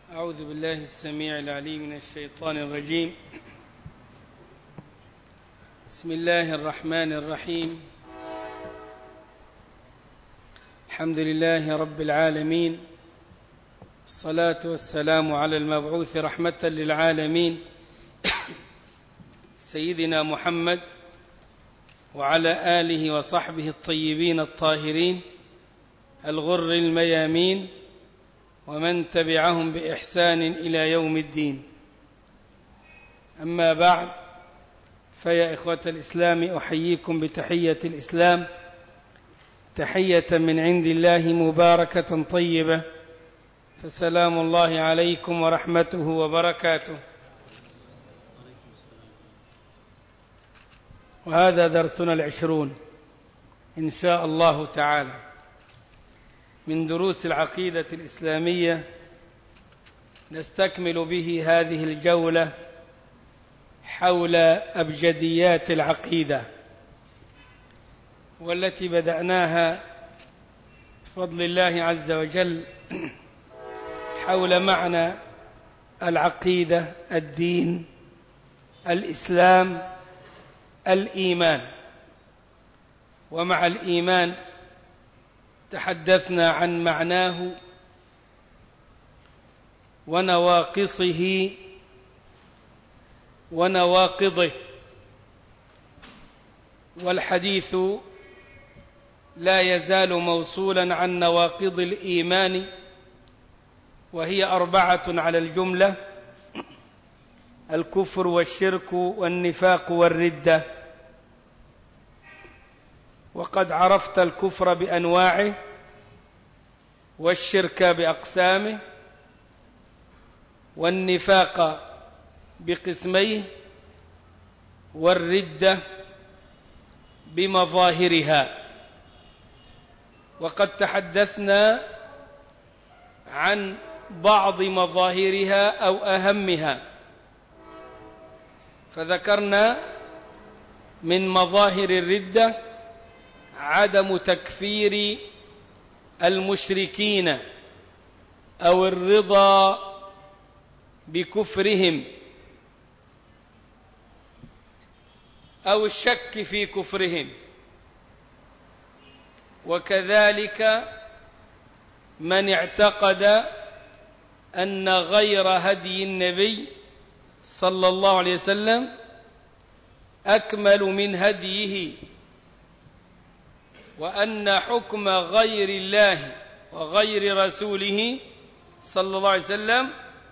أعوذ بالله السميع العليم من الشيطان الرجيم بسم الله الرحمن الرحيم الحمد لله رب العالمين الصلاة والسلام على المبعوث رحمة للعالمين سيدنا محمد وعلى آله وصحبه الطيبين الطاهرين الغر الميامين ومن تبعهم بإحسان إلى يوم الدين أما بعد فيا إخوة الإسلام أحييكم بتحية الإسلام تحية من عند الله مباركة طيبة فسلام الله عليكم ورحمته وبركاته وهذا درسنا العشرون إن شاء الله تعالى من دروس العقيدة الإسلامية نستكمل به هذه الجولة حول أبجديات العقيدة والتي بدأناها بفضل الله عز وجل حول معنى العقيدة الدين الإسلام الإيمان ومع الإيمان تحدثنا عن معناه ونواقصه ونواقضه والحديث لا يزال موصولا عن نواقض الإيمان وهي أربعة على الجملة الكفر والشرك والنفاق والردة وقد عرفت الكفر بأنواعه والشرك بأقسامه والنفاق بقسميه والردة بمظاهرها وقد تحدثنا عن بعض مظاهرها أو أهمها فذكرنا من مظاهر الردة عدم تكفير المشركين أو الرضا بكفرهم أو الشك في كفرهم وكذلك من اعتقد أن غير هدي النبي صلى الله عليه وسلم أكمل من هديه وأن حكم غير الله وغير رسوله صلى الله عليه وسلم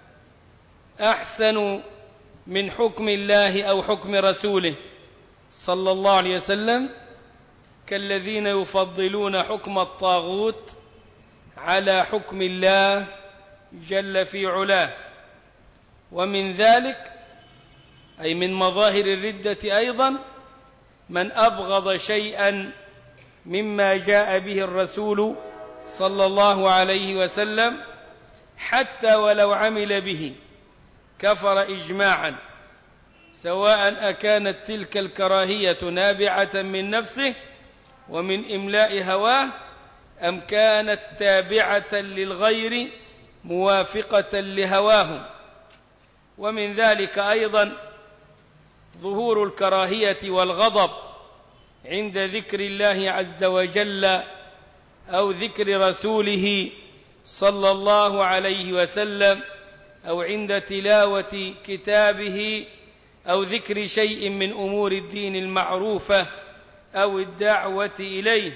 أحسن من حكم الله أو حكم رسوله صلى الله عليه وسلم كالذين يفضلون حكم الطاغوت على حكم الله جل في علاه ومن ذلك أي من مظاهر الردة أيضا من أبغض شيئا مما جاء به الرسول صلى الله عليه وسلم حتى ولو عمل به كفر إجماعا سواء أكانت تلك الكراهية نابعة من نفسه ومن إملاء هواه أم كانت تابعة للغير موافقة لهواهم ومن ذلك أيضا ظهور الكراهية والغضب عند ذكر الله عز وجل أو ذكر رسوله صلى الله عليه وسلم أو عند تلاوة كتابه أو ذكر شيء من أمور الدين المعروفة أو الدعوة إليه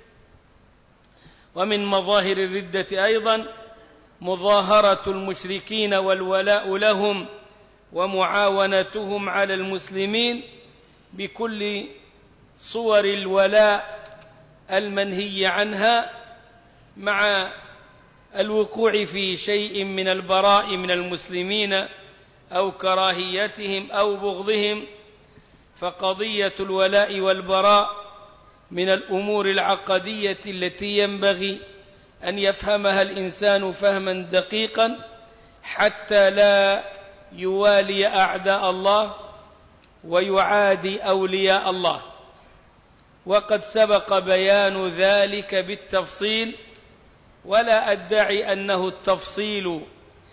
ومن مظاهر الردة أيضا مظاهرة المشركين والولاء لهم ومعاونتهم على المسلمين بكل صور الولاء المنهي عنها مع الوقوع في شيء من البراء من المسلمين أو كراهيتهم أو بغضهم فقضية الولاء والبراء من الأمور العقدية التي ينبغي أن يفهمها الإنسان فهما دقيقا حتى لا يوالي أعداء الله ويعادي أولياء الله وقد سبق بيان ذلك بالتفصيل ولا أدعي أنه التفصيل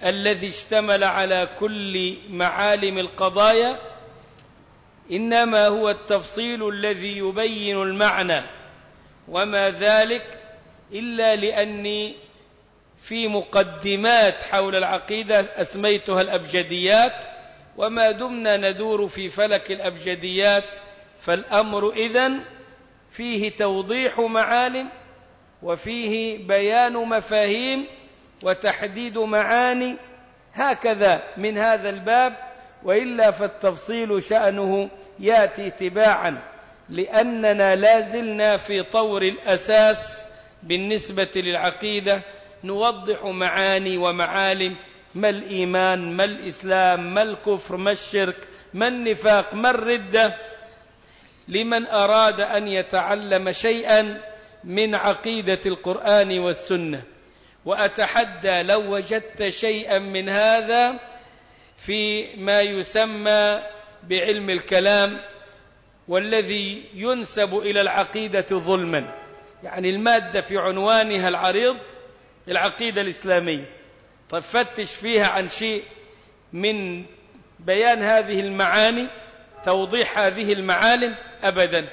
الذي اشتمل على كل معالم القضايا إنما هو التفصيل الذي يبين المعنى وما ذلك إلا لأني في مقدمات حول العقيدة أسميتها الأبجديات وما دمنا ندور في فلك الأبجديات فالأمر إذن فيه توضيح معالم وفيه بيان مفاهيم وتحديد معاني هكذا من هذا الباب وإلا فالتفصيل شأنه يأتي تباعا لأننا لازلنا في طور الأساس بالنسبة للعقيدة نوضح معاني ومعالم ما الإيمان ما الإسلام ما الكفر ما الشرك ما النفاق ما الردة لمن أراد أن يتعلم شيئا من عقيدة القرآن والسنة وأتحدى لو وجدت شيئا من هذا في ما يسمى بعلم الكلام والذي ينسب إلى العقيدة ظلما يعني المادة في عنوانها العريض العقيدة الإسلامية طيب فتش فيها عن شيء من بيان هذه المعاني توضيح هذه المعالم أبدا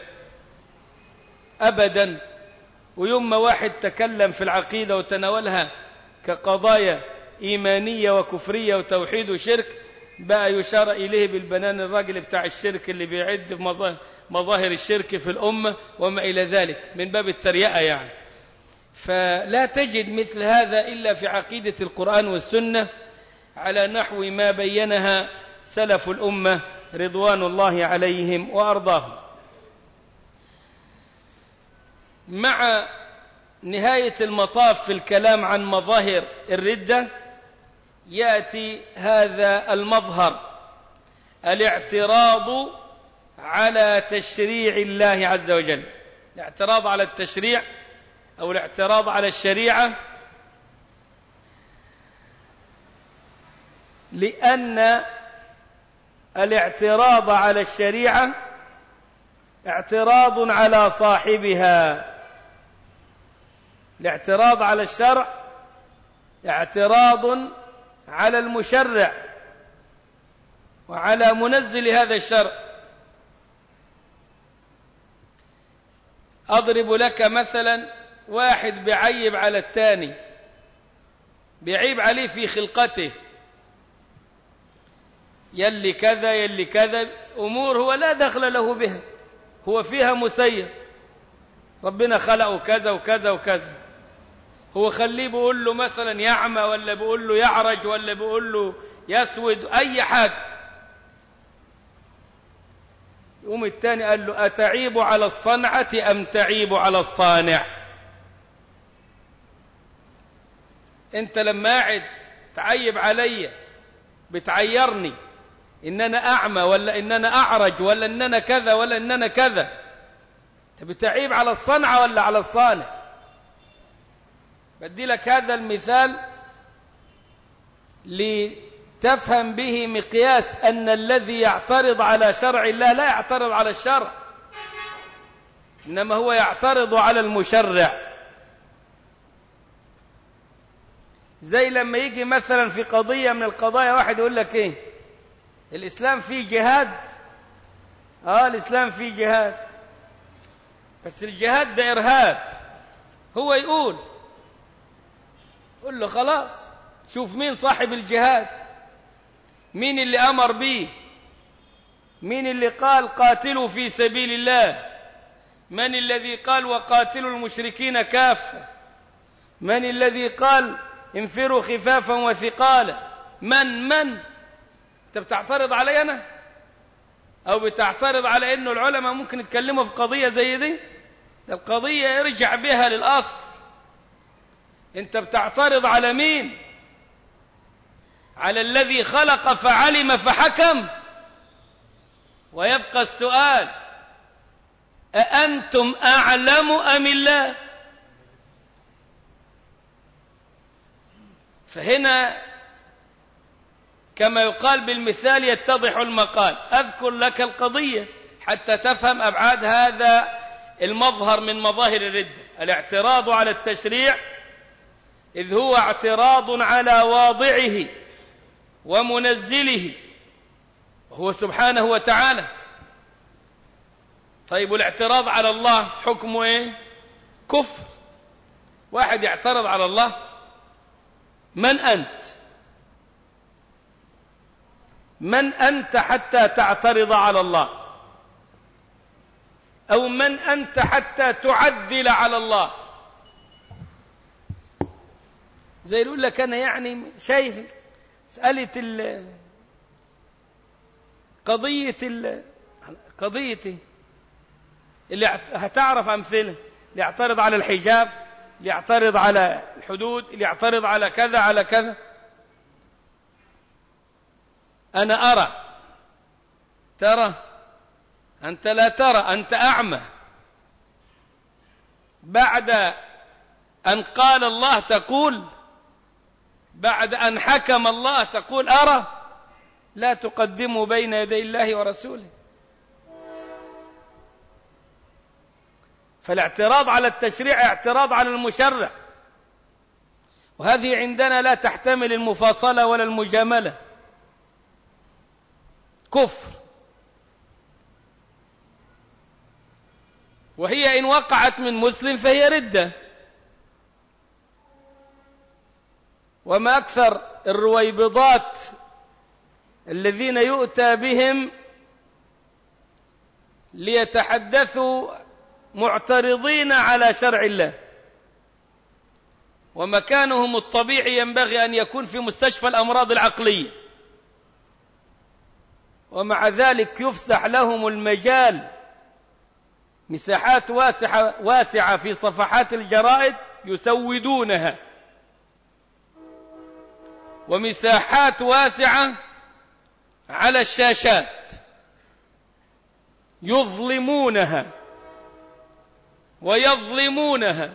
أبدا ويوم ما واحد تكلم في العقيدة وتناولها كقضايا إيمانية وكفرية وتوحيد وشرك بقى يشار إليه بالبنان الراجل بتاع الشرك اللي بيعد مظاهر الشرك في الأمة وما إلى ذلك من باب التريئة يعني فلا تجد مثل هذا إلا في عقيدة القرآن والسنة على نحو ما بينها سلف الأمة رضوان الله عليهم وأرضاهم مع نهاية المطاف في الكلام عن مظاهر الردة يأتي هذا المظهر الاعتراض على تشريع الله عز وجل الاعتراض على التشريع أو الاعتراض على الشريعة لأن الاعتراض على الشريعة اعتراض على صاحبها الاعتراض على الشرع اعتراض على المشرع وعلى منزل هذا الشرع أضرب لك مثلا واحد بيعيب على الثاني بيعيب عليه في خلقته يلي كذا يلي كذا أمور هو لا دخل له بها هو فيها مسير ربنا خلقه كذا وكذا وكذا هو خليه بيقول له مثلا يعمى ولا بيقول له يعرج ولا بيقول له يسود أي حاجة يقوم الثاني قال له أتعيب على الصنعة أم تعيب على الصانع انت لما قاعد تعيب عليا بتعيرني ان انا اعمى ولا ان انا اعرج ولا ان انا كذا ولا ان انا كذا انت بتعيب على الصنعة ولا على الصانع بدي لك هذا المثال لتفهم به مقياس أن الذي يعترض على شرع الله لا يعترض على الشرع إنما هو يعترض على المشرع زي لما يجي مثلا في قضية من القضايا واحد يقول لك ايه الإسلام فيه جهاد اه الإسلام فيه جهاد بس الجهاد ده إرهاب هو يقول قل له خلاص شوف مين صاحب الجهاد مين اللي أمر به مين اللي قال قاتلوا في سبيل الله من الذي قال وقاتلوا المشركين كافة من الذي قال انفروا خفافا وثقالا من من انت بتعترض علي انا او بتعترض على انه العلماء ممكن يتكلموا في قضية زي دي القضية ارجع بها للأصل انت بتعترض على مين على الذي خلق فعلم فحكم ويبقى السؤال أأنتم أعلم أم الله فهنا كما يقال بالمثال يتضح المقال أذكر لك القضية حتى تفهم أبعاد هذا المظهر من مظاهر الردة الاعتراض على التشريع إذ هو اعتراض على واضعه ومنزله وهو سبحانه وتعالى طيب والاعتراض على الله حكمه ايه كفر واحد يعترض على الله من أنت من أنت حتى تعترض على الله أو من أنت حتى تعدل على الله زي يقول لك أنا يعني شايف مسألة ال قضية ال قضية اللي هتعرف أمثلة اللي يعترض على الحجاب اللي يعترض على الحدود اللي يعترض على كذا على كذا أنا أرى ترى أنت لا ترى أنت أعمى بعد أن قال الله تقول بعد أن حكم الله تقول أرى لا تقدموا بين يدي الله ورسوله فالاعتراض على التشريع اعتراض على المشرع وهذه عندنا لا تحتمل المفاصلة ولا المجاملة كفر وهي إن وقعت من مسلم فهي ردة وما أكثر الرويبضات الذين يؤتى بهم ليتحدثوا معترضين على شرع الله ومكانهم الطبيعي ينبغي أن يكون في مستشفى الأمراض العقلية ومع ذلك يفسح لهم المجال مساحات واسعة, واسعة في صفحات الجرائد يسودونها ومساحات واسعة على الشاشات يظلمونها ويظلمونها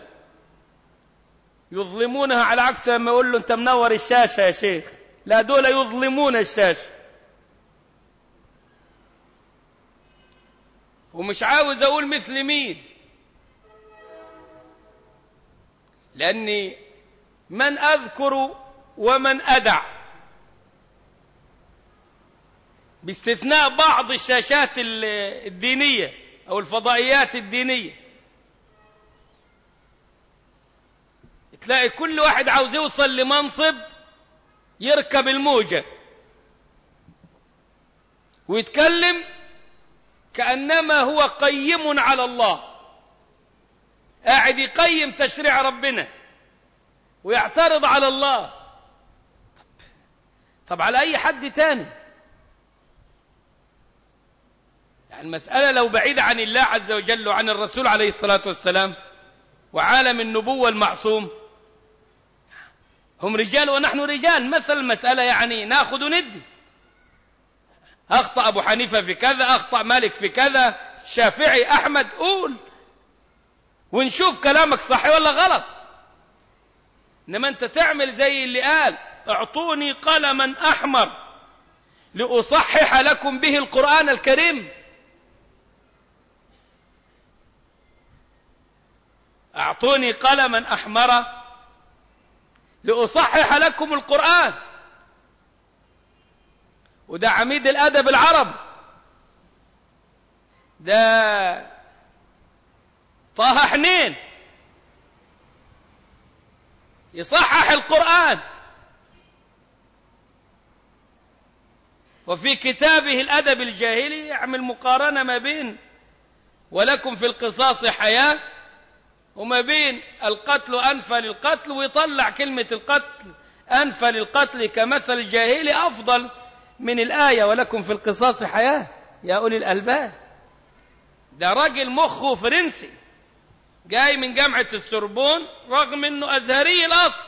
يظلمونها على عكس لما يقول له انت منور الشاشة يا شيخ لا دول يظلمون الشاشة ومش عاوز اقول مثل مين لاني من اذكر ومن ادع باستثناء بعض الشاشات الدينية او الفضائيات الدينية تلاقي كل واحد عاوز يوصل لمنصب يركب الموجة ويتكلم كأنما هو قيم على الله قاعد يقيم تشريع ربنا ويعترض على الله طب على أي حد تاني يعني المسألة لو بعيدة عن الله عز وجل وعن الرسول عليه الصلاة والسلام وعالم النبوة المعصوم هم رجال ونحن رجال مثل المسألة يعني ناخذ وندي أخطأ أبو حنيفة في كذا أخطأ مالك في كذا شافعي أحمد قول ونشوف كلامك صح ولا غلط إنما أنت تعمل زي اللي قال اعطوني قلما أحمر لأصحح لكم به القرآن الكريم أعطوني قلما أحمر لأصحح لكم القرآن وده عميد الأدب العرب ده طه حنين يصحح القرآن وفي كتابه الأدب الجاهلي يعمل مقارنة ما بين ولكم في القصاص حياة وما بين القتل أنفى للقتل ويطلع كلمة القتل أنفى للقتل كمثل الجاهلي أفضل من الآية ولكم في القصاص حياة يا أولي الألباب ده راجل مخه فرنسي جاي من جامعة السربون رغم انه ازهري الاصل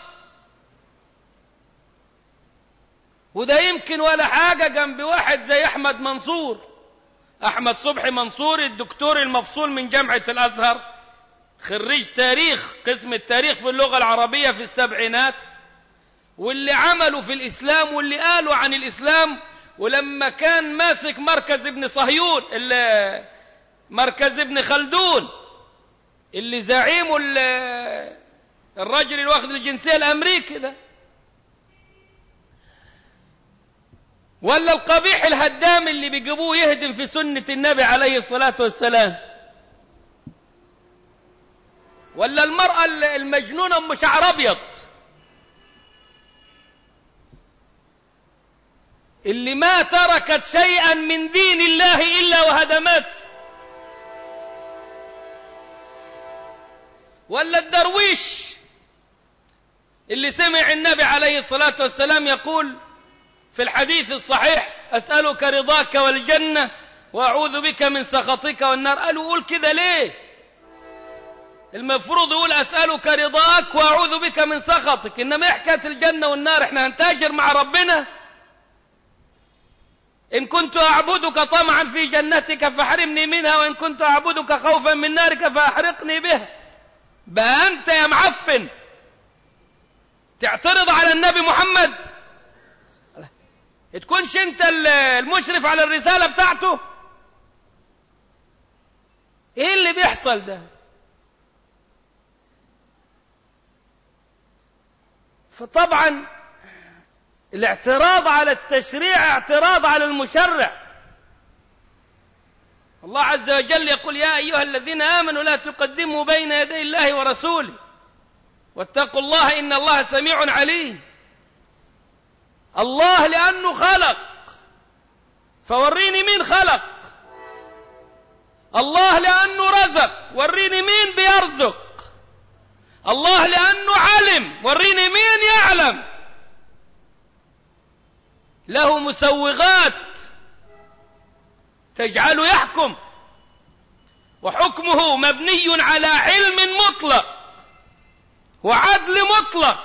وده يمكن ولا حاجة جنب واحد زي احمد منصور احمد صبحي منصور الدكتور المفصول من جامعة الازهر خريج تاريخ قسم التاريخ في اللغة العربية في السبعينات واللي عملوا في الإسلام واللي قالوا عن الإسلام ولما كان ماسك مركز ابن صهيون اللي مركز ابن خلدون اللي زعيمه الرجل اللي واخد الجنسية الأمريكي ده ولا القبيح الهدام اللي بيجيبوه يهدم في سنة النبي عليه الصلاة والسلام ولا المرأة المجنونة ام شعر ابيض اللي ما تركت شيئا من دين الله الا وهدمته ولا الدرويش اللي سمع النبي عليه الصلاة والسلام يقول في الحديث الصحيح أسألك رضاك والجنة وأعوذ بك من سخطك والنار قالوا قول كده ليه المفروض يقول أسألك رضاك وأعوذ بك من سخطك إنما حكاية الجنة والنار إحنا هنتاجر مع ربنا إن كنت أعبدك طمعا في جنتك فاحرمني منها وإن كنت أعبدك خوفا من نارك فأحرقني بها بقى أنت يا معفن تعترض على النبي محمد تكونش أنت المشرف على الرسالة بتاعته إيه اللي بيحصل ده فطبعا الاعتراض على التشريع اعتراض على المشرع الله عز وجل يقول يا أيها الذين آمنوا لا تقدموا بين يدي الله ورسوله واتقوا الله إن الله سميع عليم الله لأنه خلق فوريني مين خلق الله لأنه رزق وريني مين بيرزق الله لأنه علم وريني مين يعلم له مسوغات تجعله يحكم وحكمه مبني على علم مطلق وعدل مطلق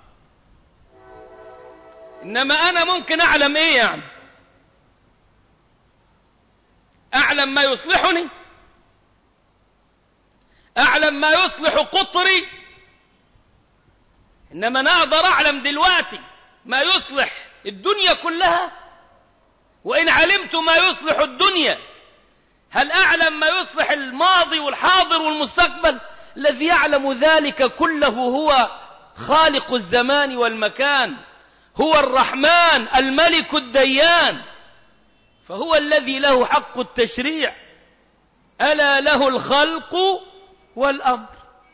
إنما أنا ممكن أعلم إيه يعني أعلم ما يصلحني أعلم ما يصلح قطري إنما أنا أقدر أعلم دلوقتي ما يصلح الدنيا كلها وإن علمت ما يصلح الدنيا هل أعلم ما يصلح الماضي والحاضر والمستقبل الذي يعلم ذلك كله هو خالق الزمان والمكان هو الرحمن الملك الديان فهو الذي له حق التشريع ألا له الخلق والأمر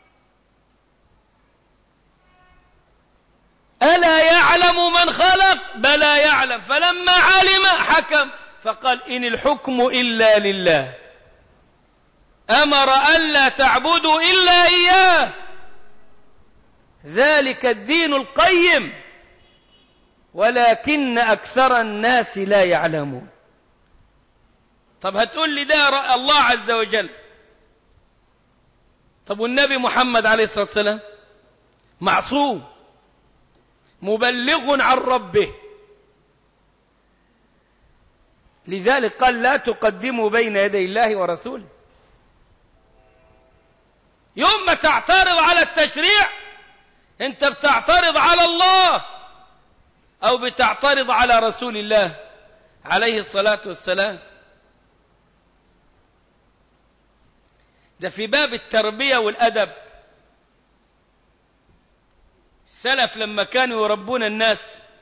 ألا يعلم من خلق بلى يعلم فلما علم حكم فقال إن الحكم إلا لله أمر ألا تعبدوا إلا إياه ذلك الدين القيم ولكن أكثر الناس لا يعلمون طب هتقول لي ده الله عز وجل طب والنبي محمد عليه الصلاة والسلام معصوم مبلغ عن ربه لذلك قال لا تقدموا بين يدي الله ورسوله يوم ما تعترض على التشريع انت بتعترض على الله او بتعترض على رسول الله عليه الصلاة والسلام ده في باب التربية والأدب السلف لما كانوا يربون الناس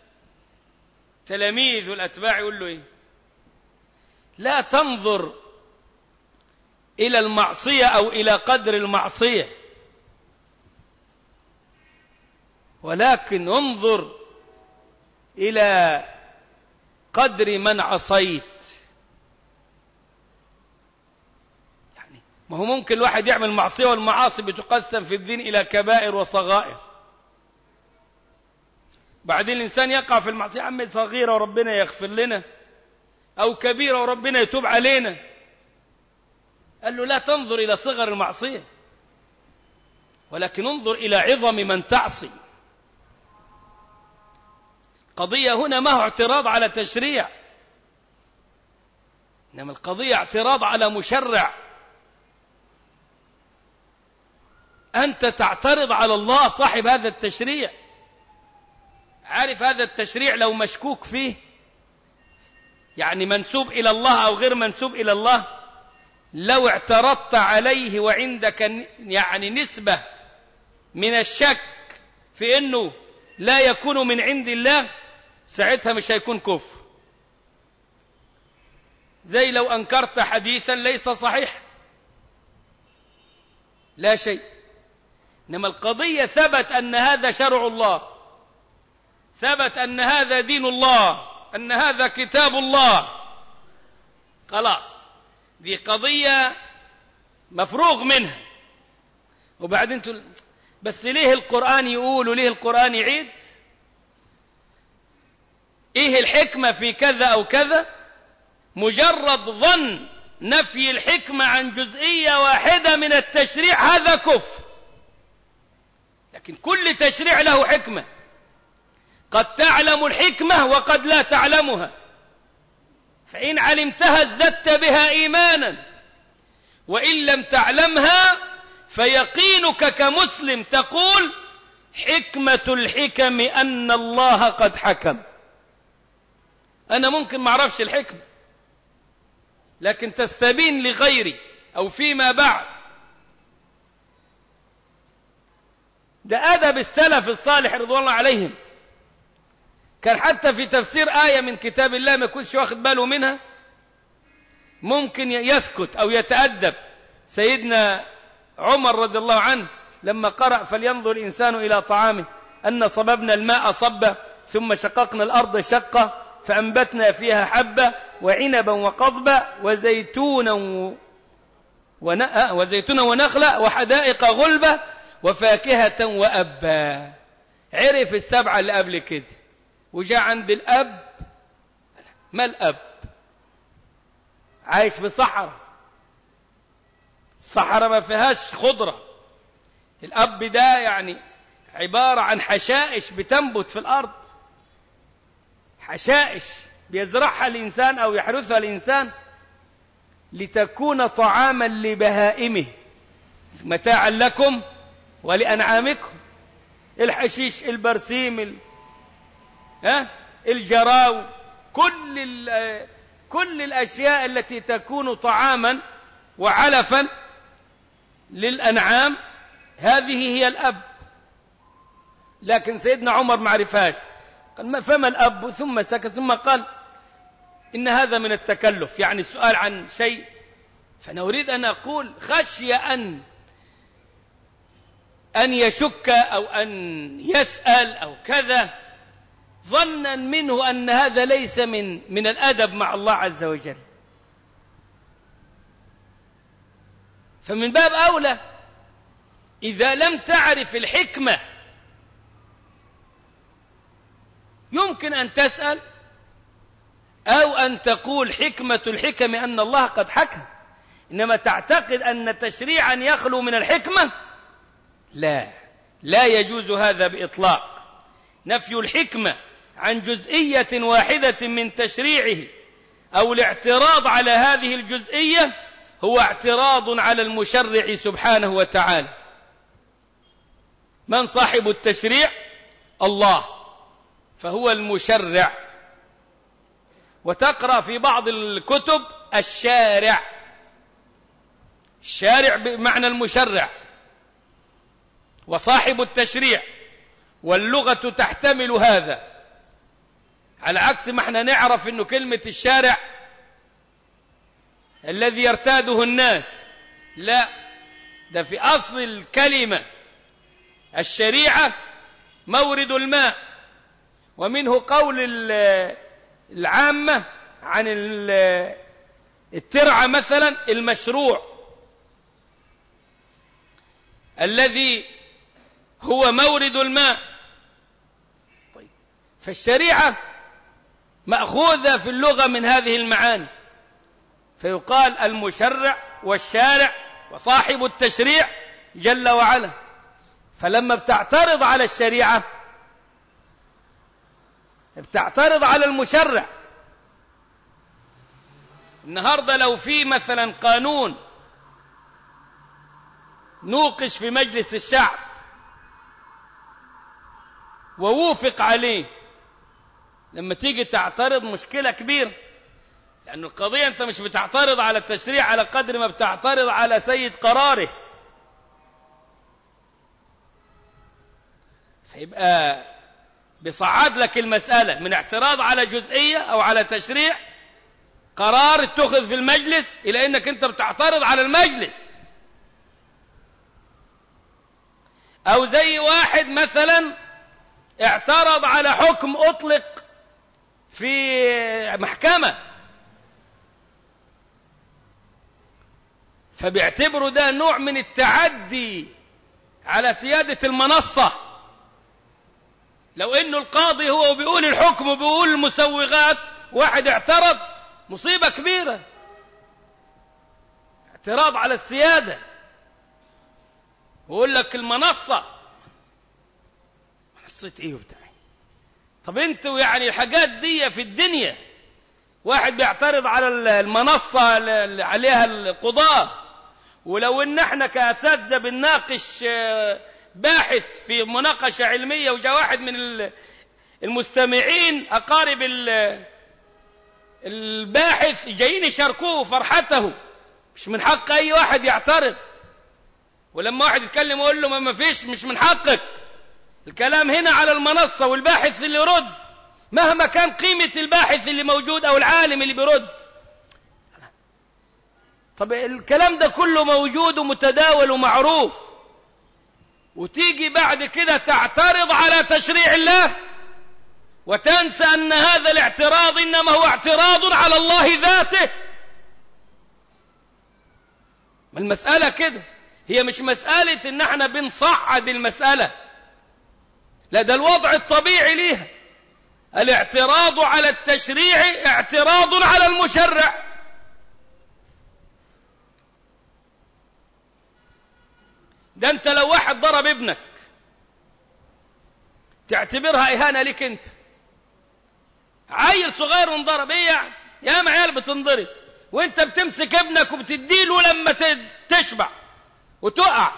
تلاميذ والأتباع يقول له إيه لا تنظر إلى المعصية أو إلى قدر المعصية ولكن انظر إلى قدر من عصيت يعني ما هو ممكن الواحد يعمل معصية والمعاصي بتقسم في الدين إلى كبائر وصغائر بعدين الإنسان يقع في المعصية عم صغيرة وربنا يغفر لنا أو كبيرة وربنا يتوب علينا قال له لا تنظر إلى صغر المعصية ولكن انظر إلى عظم من تعصي قضية هنا ما هو اعتراض على تشريع إنما القضية اعتراض على مشرع أنت تعترض على الله صاحب هذا التشريع عارف هذا التشريع لو مشكوك فيه يعني منسوب إلى الله أو غير منسوب إلى الله لو اعترضت عليه وعندك يعني نسبة من الشك في أنه لا يكون من عند الله ساعتها مش هيكون كفر زي لو أنكرت حديثا ليس صحيح لا شيء إنما القضية ثبت أن هذا شرع الله ثبت أن هذا دين الله أن هذا كتاب الله خلاص دي قضية مفروغ منها وبعدين تقول بس ليه القرآن يقول وليه القرآن يعيد ايه الحكمة في كذا او كذا مجرد ظن نفي الحكمة عن جزئية واحدة من التشريع هذا كفر لكن كل تشريع له حكمة قد تعلم الحكمة وقد لا تعلمها فإن علمتها ازددت بها إيمانا وإن لم تعلمها فيقينك كمسلم تقول حكمة الحكم أن الله قد حكم أنا ممكن ما أعرفش الحكمة لكن تستبين لغيري أو فيما بعد ده أدب السلف الصالح رضوان الله عليهم كان حتى في تفسير آية من كتاب الله ما يكونش واخد باله منها ممكن يسكت أو يتأدب سيدنا عمر رضي الله عنه لما قرأ فلينظر الإنسان إلى طعامه أن صببنا الماء صبا ثم شققنا الأرض شقة فأنبتنا فيها حبة وعنبا وقضبا وزيتونا وزيتونا ونخلة وحدائق غلبة وفاكهة وأبا عرف السبعة اللي قبل كده وجاء عند الأب ما الأب عايش في صحراء الصحراء ما فيهاش خضرة الأب ده يعني عبارة عن حشائش بتنبت في الأرض حشائش بيزرعها الإنسان أو يحرثها الإنسان لتكون طعاما لبهائمه متاعا لكم ولأنعامكم الحشيش البرسيم ال... ها الجراو كل ال... كل الأشياء التي تكون طعاما وعلفا للأنعام هذه هي الأب لكن سيدنا عمر ما عرفهاش قال فما الأب ثم سكت ثم قال إن هذا من التكلف يعني السؤال عن شيء فأنا أريد أن أقول خشي أن أن يشك أو أن يسأل أو كذا ظنا منه أن هذا ليس من من الأدب مع الله عز وجل فمن باب أولى إذا لم تعرف الحكمة يمكن أن تسأل أو أن تقول حكمة الحكم أن الله قد حكم إنما تعتقد أن تشريعا يخلو من الحكمة لا لا يجوز هذا بإطلاق نفي الحكمة عن جزئية واحدة من تشريعه أو الاعتراض على هذه الجزئية هو اعتراض على المشرع سبحانه وتعالى من صاحب التشريع الله فهو المشرع وتقرأ في بعض الكتب الشارع الشارع بمعنى المشرع وصاحب التشريع واللغة تحتمل هذا على عكس ما احنا نعرف انه كلمة الشارع الذي يرتاده الناس لا ده في أصل الكلمة الشريعة مورد الماء ومنه قول العامة عن الترعة مثلا المشروع الذي هو مورد الماء طيب فالشريعة مأخوذة في اللغة من هذه المعاني فيقال المشرع والشارع وصاحب التشريع جل وعلا فلما بتعترض على الشريعة بتعترض على المشرع النهاردة لو في مثلا قانون نوقش في مجلس الشعب ووافق عليه لما تيجي تعترض مشكلة كبيرة لأن القضية أنت مش بتعترض على التشريع على قدر ما بتعترض على سيد قراره فيبقى بصعد لك المسألة من اعتراض على جزئية أو على تشريع قرار اتخذ في المجلس إلى أنك أنت بتعترض على المجلس أو زي واحد مثلا اعترض على حكم أطلق في محكمة فبيعتبروا ده نوع من التعدي على سيادة المنصة لو انه القاضي هو بيقول الحكم وبيقول المسوغات واحد اعترض مصيبة كبيرة اعتراض على السيادة ويقول لك المنصة منصة ايه وبتاع طب انتوا يعني الحاجات دي في الدنيا واحد بيعترض على المنصة اللي عليها القضاة ولو ان احنا كأساتذة بنناقش باحث في مناقشة علمية وجاء واحد من المستمعين أقارب الباحث جايين يشاركوه فرحته مش من حق أي واحد يعترض ولما واحد يتكلم يقول له ما فيش مش من حقك الكلام هنا على المنصة والباحث اللي يرد مهما كان قيمة الباحث اللي موجود أو العالم اللي بيرد طب الكلام ده كله موجود ومتداول ومعروف وتيجي بعد كده تعترض على تشريع الله وتنسى أن هذا الاعتراض إنما هو اعتراض على الله ذاته المسألة كده هي مش مسألة إن احنا بنصعد المسألة لا ده الوضع الطبيعي ليها الاعتراض على التشريع اعتراض على المشرع ده انت لو واحد ضرب ابنك تعتبرها اهانة لك انت عيل صغير وانضرب ايه يعني يا ما عيال بتنضرب وانت بتمسك ابنك وبتديله لما تشبع وتقع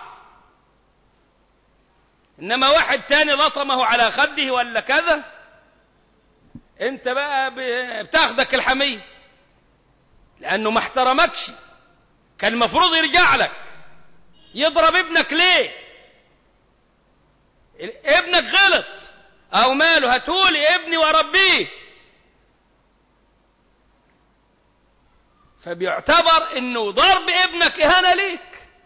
انما واحد تاني لطمه على خده ولا كذا انت بقى بتاخدك الحمية لانه ما احترمكش كان المفروض يرجع لك يضرب ابنك ليه ابنك غلط او ماله هتقولي ابني واربيه فبيعتبر انه ضرب ابنك اهانة ليك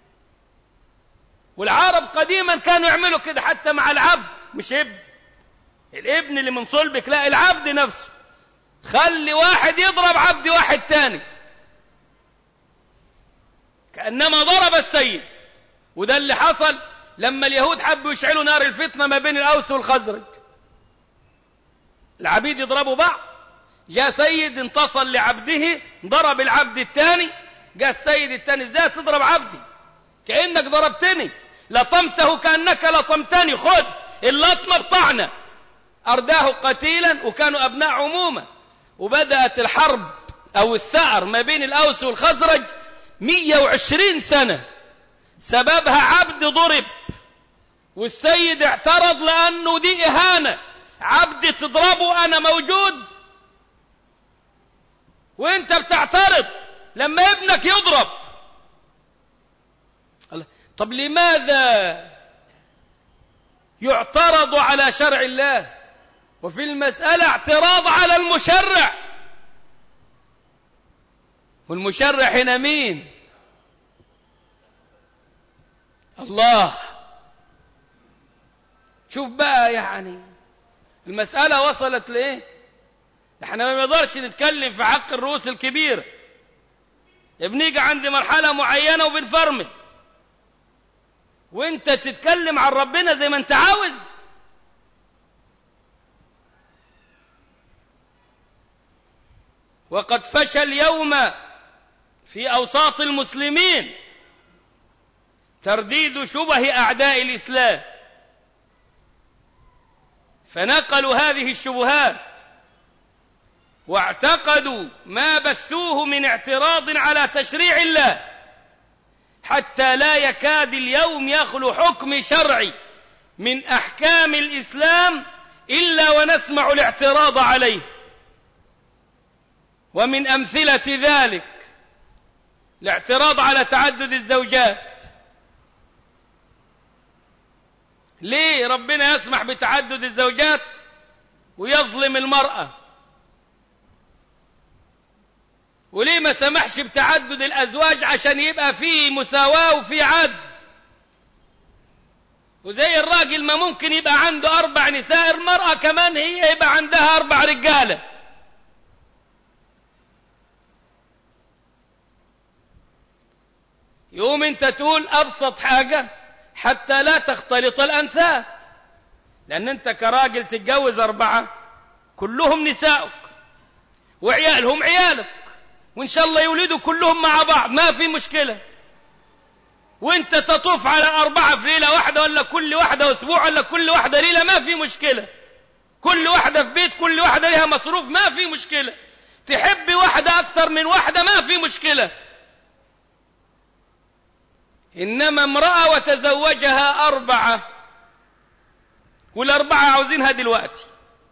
والعرب قديما كانوا يعملوا كده حتى مع العبد مش ابن الابن اللي من صلبك لا العبد نفسه خلي واحد يضرب عبد واحد تاني كأنما ضرب السيد وده اللي حصل لما اليهود حبوا يشعلوا نار الفتنة ما بين الأوس والخزرج العبيد يضربوا بعض جاء سيد انتصر لعبده ضرب العبد الثاني جاء السيد الثاني ازاي تضرب عبدي كأنك ضربتني لطمته كأنك لطمتني خذ اللطمة بطعنة أرداه قتيلا وكانوا أبناء عمومة وبدأت الحرب أو الثأر ما بين الأوس والخزرج 120 سنة سببها عبد ضرب والسيد اعترض لأنه دي إهانة عبد تضربه أنا موجود وانت بتعترض لما ابنك يضرب طب لماذا يعترض على شرع الله وفي المسألة اعتراض على المشرع والمشرع هنا مين الله شوف بقى يعني المسألة وصلت لإيه احنا ما نقدرش نتكلم في حق الرؤوس الكبيرة بنيجي عند مرحلة معينة وبنفرمل وانت تتكلم عن ربنا زي ما انت عاوز وقد فشى اليوم في أوساط المسلمين ترديد شبه أعداء الإسلام فنقلوا هذه الشبهات واعتقدوا ما بثوه من اعتراض على تشريع الله حتى لا يكاد اليوم يخلو حكم شرعي من أحكام الإسلام إلا ونسمع الاعتراض عليه ومن أمثلة ذلك الاعتراض على تعدد الزوجات ليه ربنا يسمح بتعدد الزوجات ويظلم المرأة وليه ما سمحش بتعدد الأزواج عشان يبقى فيه مساواة وفيه عدل وزي الراجل ما ممكن يبقى عنده أربع نساء المرأة كمان هي يبقى عندها أربع رجالة يقوم انت تقول أبسط حاجة حتى لا تختلط الأنساب لأن انت كراجل تتجوز أربعة كلهم نساؤك وعيالهم عيالك وإن شاء الله يولدوا كلهم مع بعض ما في مشكلة وانت تطوف على أربعة في ليلة واحدة ولا كل واحدة أسبوع ولا كل واحدة ليلة ما في مشكلة كل واحدة في بيت كل واحدة لها مصروف ما في مشكلة تحب واحدة أكثر من واحدة ما في مشكلة إنما امرأة وتزوجها أربعة والأربعة عاوزينها دلوقتي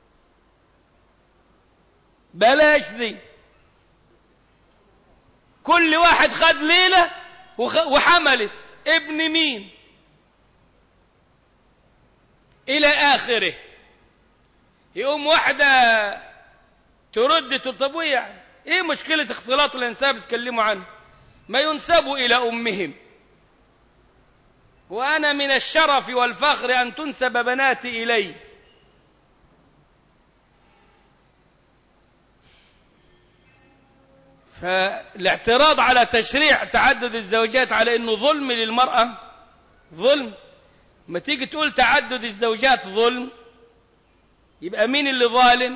بلاش دي كل واحد خد ليلة وحملت ابن مين إلى آخره يقوم واحدة ترد طب يعني ايه مشكلة اختلاط الانساب بتكلموا عنه ما ينسبوا الى امهم وانا من الشرف والفخر ان تنسب بناتي الي فالاعتراض على تشريع تعدد الزوجات على انه ظلم للمرأة ظلم ما تيجي تقول تعدد الزوجات ظلم يبقى مين اللي ظالم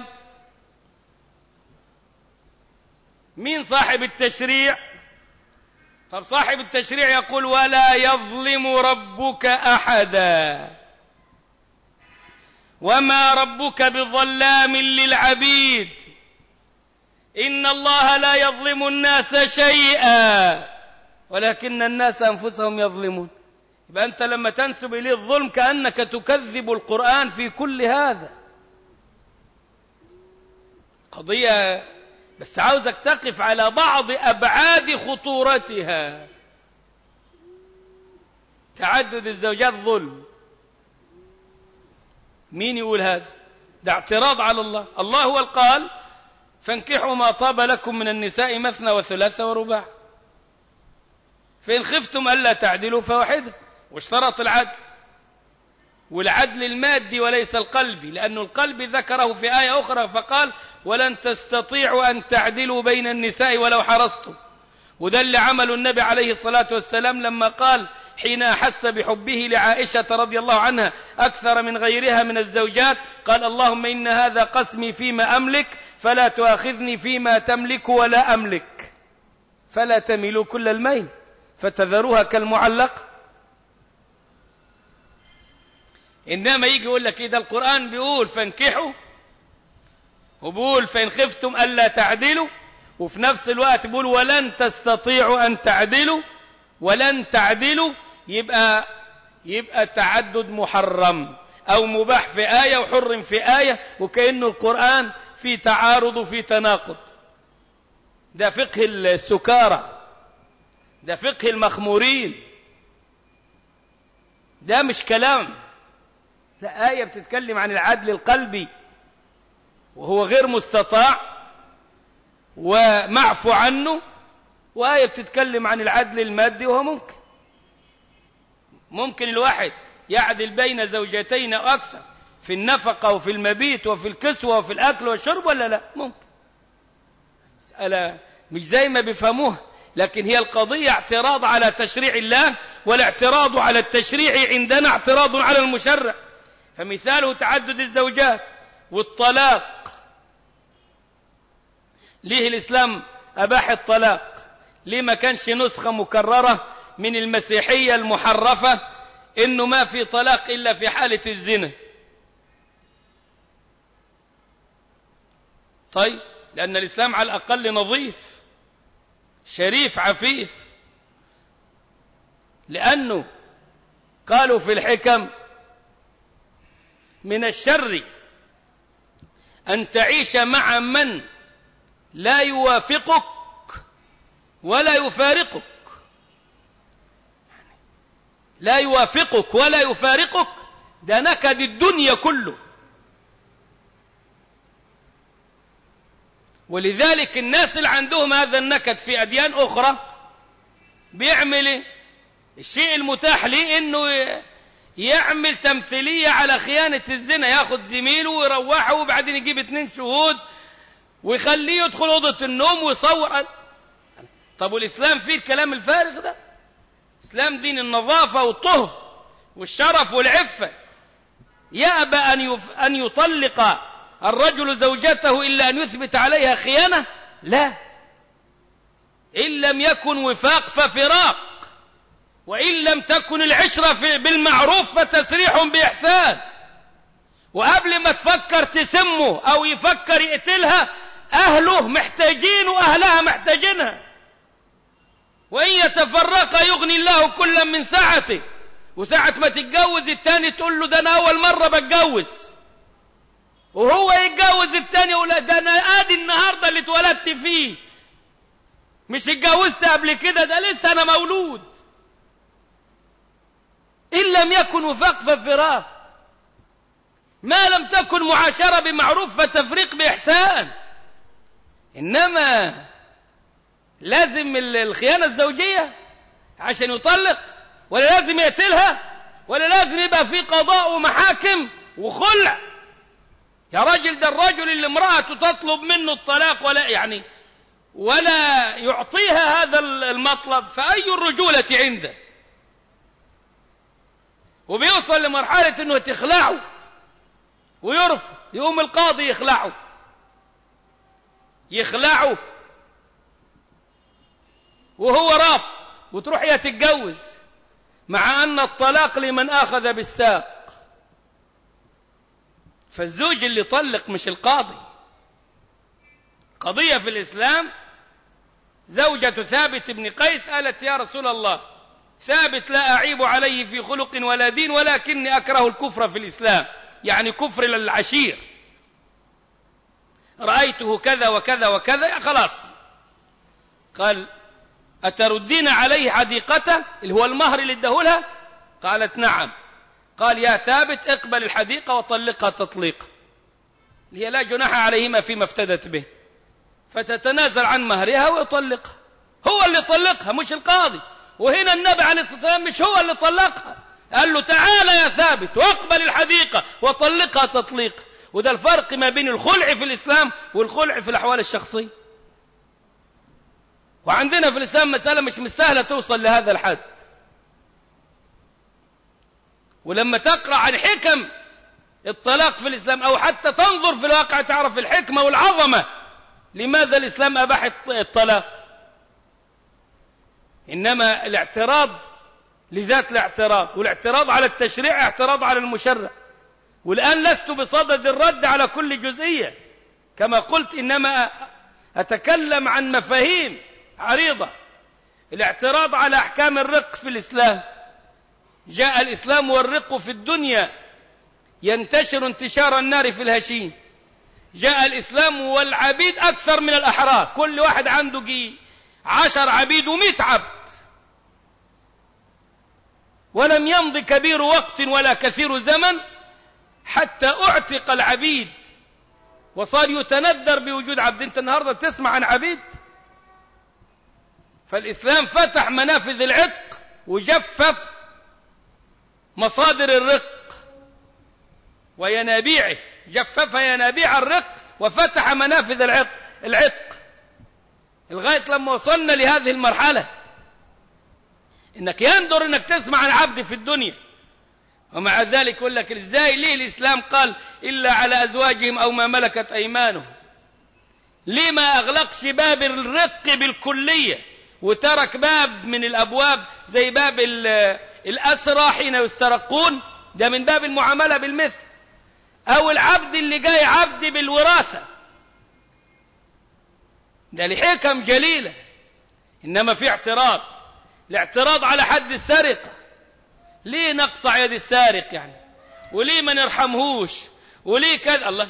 مين صاحب التشريع طب صاحب التشريع يقول ولا يظلم ربك احدا وما ربك بظلام للعبيد ان الله لا يظلم الناس شيئا ولكن الناس انفسهم يظلمون يبقى انت لما تنسب اليه الظلم كانك تكذب القران في كل هذا قضيه بس عاوزك تقف على بعض أبعاد خطورتها تعدد الزوجات ظلم مين يقول هذا ده اعتراض على الله الله هو القال فانكحوا ما طاب لكم من النساء مثنى وثلاثة ورباع فإن خفتم ألا تعدلوا فواحدة واشترط العدل والعدل المادي وليس القلبي لأن القلب ذكره في آية أخرى فقال ولن تستطيعوا أن تعدلوا بين النساء ولو حرصتم وده اللي عمله النبي عليه الصلاة والسلام لما قال حين أحس بحبه لعائشة رضي الله عنها أكثر من غيرها من الزوجات قال اللهم إن هذا قسمي فيما أملك فلا تؤاخذني فيما تملك ولا أملك فلا تميلوا كل الميل فتذروها كالمعلق إنما يجي يقول لك إذا القرآن بيقول فانكحوا وبقول فإن خفتم ألا تعدلوا وفي نفس الوقت بقول ولن تستطيعوا أن تعدلوا ولن تعدلوا يبقى يبقى التعدد محرم أو مباح في آية وحرم في آية وكأنه القرآن في تعارض وفي تناقض ده فقه السكارى ده فقه المخمورين ده مش كلام ده آية بتتكلم عن العدل القلبي وهو غير مستطاع ومعفو عنه وآية بتتكلم عن العدل المادي وهو ممكن ممكن الواحد يعدل بين زوجتين أو أكثر في النفقة وفي المبيت وفي الكسوة وفي الأكل والشرب ولا لا ممكن ألا مش زي ما بيفهموها لكن هي القضية اعتراض على تشريع الله والاعتراض على التشريع عندنا اعتراض على المشرع فمثاله تعدد الزوجات والطلاق ليه الإسلام أباح الطلاق ليه ما كانش نسخة مكررة من المسيحية المحرفة إنه ما في طلاق إلا في حالة الزنا طيب لأن الإسلام على الأقل نظيف شريف عفيف لأنه قالوا في الحكم من الشر أن تعيش مع من لا يوافقك ولا يفارقك لا يوافقك ولا يفارقك ده نكد الدنيا كله ولذلك الناس اللي عندهم هذا النكد في أديان أخرى بيعمل إيه؟ الشيء المتاح ليه انه يعمل تمثيلية على خيانة الزنا ياخد زميله ويروحه وبعدين يجيب اتنين شهود ويخليه يدخل أوضة النوم ويصور طب والإسلام فيه الكلام الفارغ ده إسلام دين النظافة والطهر والشرف والعفة يأبى أن, يف... أن يطلق الرجل زوجته إلا أن يثبت عليها خيانة لا إن لم يكن وفاق ففراق وإن لم تكن العشرة بالمعروف فتسريح بإحسان وقبل ما تفكر تسمه أو يفكر يقتلها أهله محتاجين وأهلها محتاجينها وإن يتفرق يغني الله كلا من سعته وساعة ما تتجوز التاني تقول له ده أنا أول مرة بتجوز وهو يتجوز التاني يقول ده أنا آدي النهاردة اللي اتولدت فيه مش اتجوزت قبل كده ده لسه أنا مولود إن لم يكن وفاق ففراق ما لم تكن معاشرة بمعروف فتفريق بإحسان إنما لازم الخيانة الزوجية عشان يطلق ولا لازم يقتلها ولا لازم يبقى في قضاء ومحاكم وخلع يا راجل ده الرجل اللي امرأته تطلب منه الطلاق ولا يعني ولا يعطيها هذا المطلب فأي الرجولة عنده وبيوصل لمرحلة انه تخلعه ويرفض يقوم القاضي يخلعه يخلعه وهو رافض وتروح هي تتجوز مع أن الطلاق لمن أخذ بالساق فالزوج اللي طلق مش القاضي قضية في الإسلام زوجة ثابت بن قيس قالت يا رسول الله ثابت لا أعيب عليه في خلق ولا دين ولكني أكره الكفر في الإسلام يعني كفر للعشير رأيته كذا وكذا وكذا خلاص قال أتردين عليه حديقته اللي هو المهر اللي ادهولها قالت نعم قال يا ثابت اقبل الحديقة وطلقها تطليقا هي لا جناح عليهما فيما افتدت به فتتنازل عن مهرها ويطلقها هو اللي طلقها مش القاضي وهنا النبي عليه الصلاة والسلام مش هو اللي طلقها قال له تعالى يا ثابت واقبل الحديقة وطلقها تطليق وده الفرق ما بين الخلع في الإسلام والخلع في الأحوال الشخصية وعندنا في الإسلام مسألة مش مستاهلة توصل لهذا الحد ولما تقرأ عن حكم الطلاق في الإسلام أو حتى تنظر في الواقع تعرف الحكمة والعظمة لماذا الإسلام أباح الطلاق إنما الاعتراض لذات الاعتراض والاعتراض على التشريع اعتراض على المشرع والآن لست بصدد الرد على كل جزئية كما قلت إنما أتكلم عن مفاهيم عريضة الاعتراض على أحكام الرق في الإسلام جاء الإسلام والرق في الدنيا ينتشر انتشار النار في الهشيم جاء الإسلام والعبيد أكثر من الأحرار كل واحد عنده جي عشر عبيد ومئة عبد ولم يمض كبير وقت ولا كثير زمن حتى اعتق العبيد وصار يتندر بوجود عبد انت النهاردة تسمع عن عبيد فالإسلام فتح منافذ العتق وجفف مصادر الرق وينابيعه جفف ينابيع الرق وفتح منافذ العتق العتق لغاية لما وصلنا لهذه المرحلة انك يندر انك تسمع عن عبد في الدنيا ومع ذلك يقول لك ازاي ليه الاسلام قال الا على ازواجهم او ما ملكت ايمانهم ليه ما اغلقش باب الرق بالكلية وترك باب من الابواب زي باب الاسرى حين يسترقون ده من باب المعاملة بالمثل او العبد اللي جاي عبد بالوراثة ده لحكم جليلة انما في اعتراض الاعتراض على حد السرقة ليه نقطع يد السارق يعني وليه ما نرحمهوش وليه كذا الله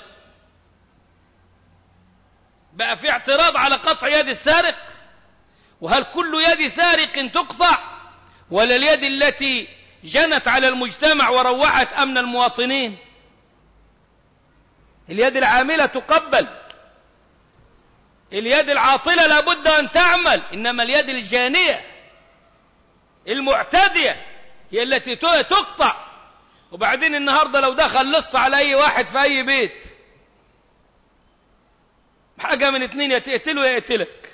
بقى في اعتراض على قطع يد السارق وهل كل يد سارق تقطع ولا اليد التي جنت على المجتمع وروعت أمن المواطنين اليد العاملة تقبل اليد العاطلة لابد أن تعمل إنما اليد الجانية المعتدية هي التي تقطع وبعدين النهاردة لو دخل لص على أي واحد في أي بيت حاجة من اتنين يا تقتله يا يقتلك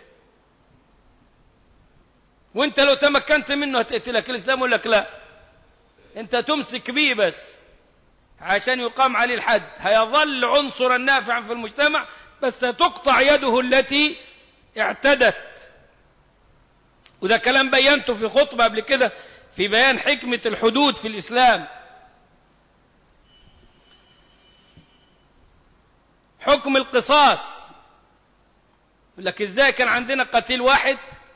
وانت لو تمكنت منه هتقتلك الإسلام يقول لك لا انت تمسك بيه بس عشان يقام عليه الحد هيظل عنصرا نافعا في المجتمع بس تقطع يده التي اعتدت وده كلام بينته في خطبة قبل كده في بيان حكمة الحدود في الإسلام حكم القصاص يقول لك ازاي كان عندنا قتيل واحد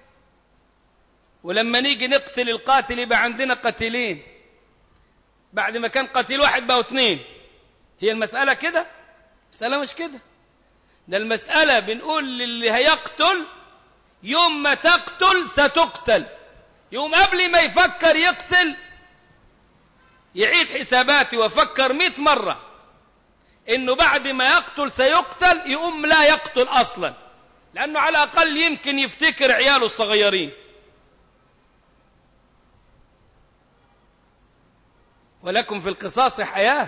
ولما نيجي نقتل القاتل يبقى عندنا قتيلين بعد ما كان قتيل واحد بقوا اثنين هي المسألة كده المسألة مش كده ده المسألة بنقول للي هيقتل يوم ما تقتل ستقتل يوم قبل ما يفكر يقتل يعيد حساباتي وفكر مئة مرة انه بعد ما يقتل سيقتل يقوم لا يقتل اصلا لانه على الاقل يمكن يفتكر عياله الصغيرين ولكم في القصاص حياة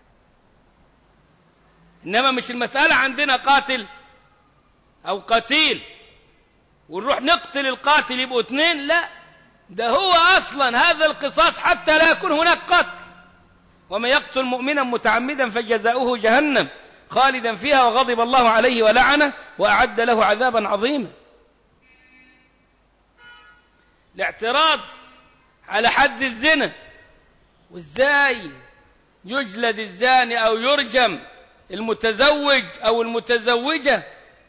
إنما مش المسألة عندنا قاتل أو قتيل ونروح نقتل القاتل يبقوا اثنين لا ده هو أصلا هذا القصاص حتى لا يكون هناك قتل ومن يقتل مؤمنا متعمدا فجزاؤه جهنم خالدا فيها وغضب الله عليه ولعنه وأعد له عذابا عظيما الاعتراض على حد الزنا وازاي يجلد الزاني او يرجم المتزوج او المتزوجة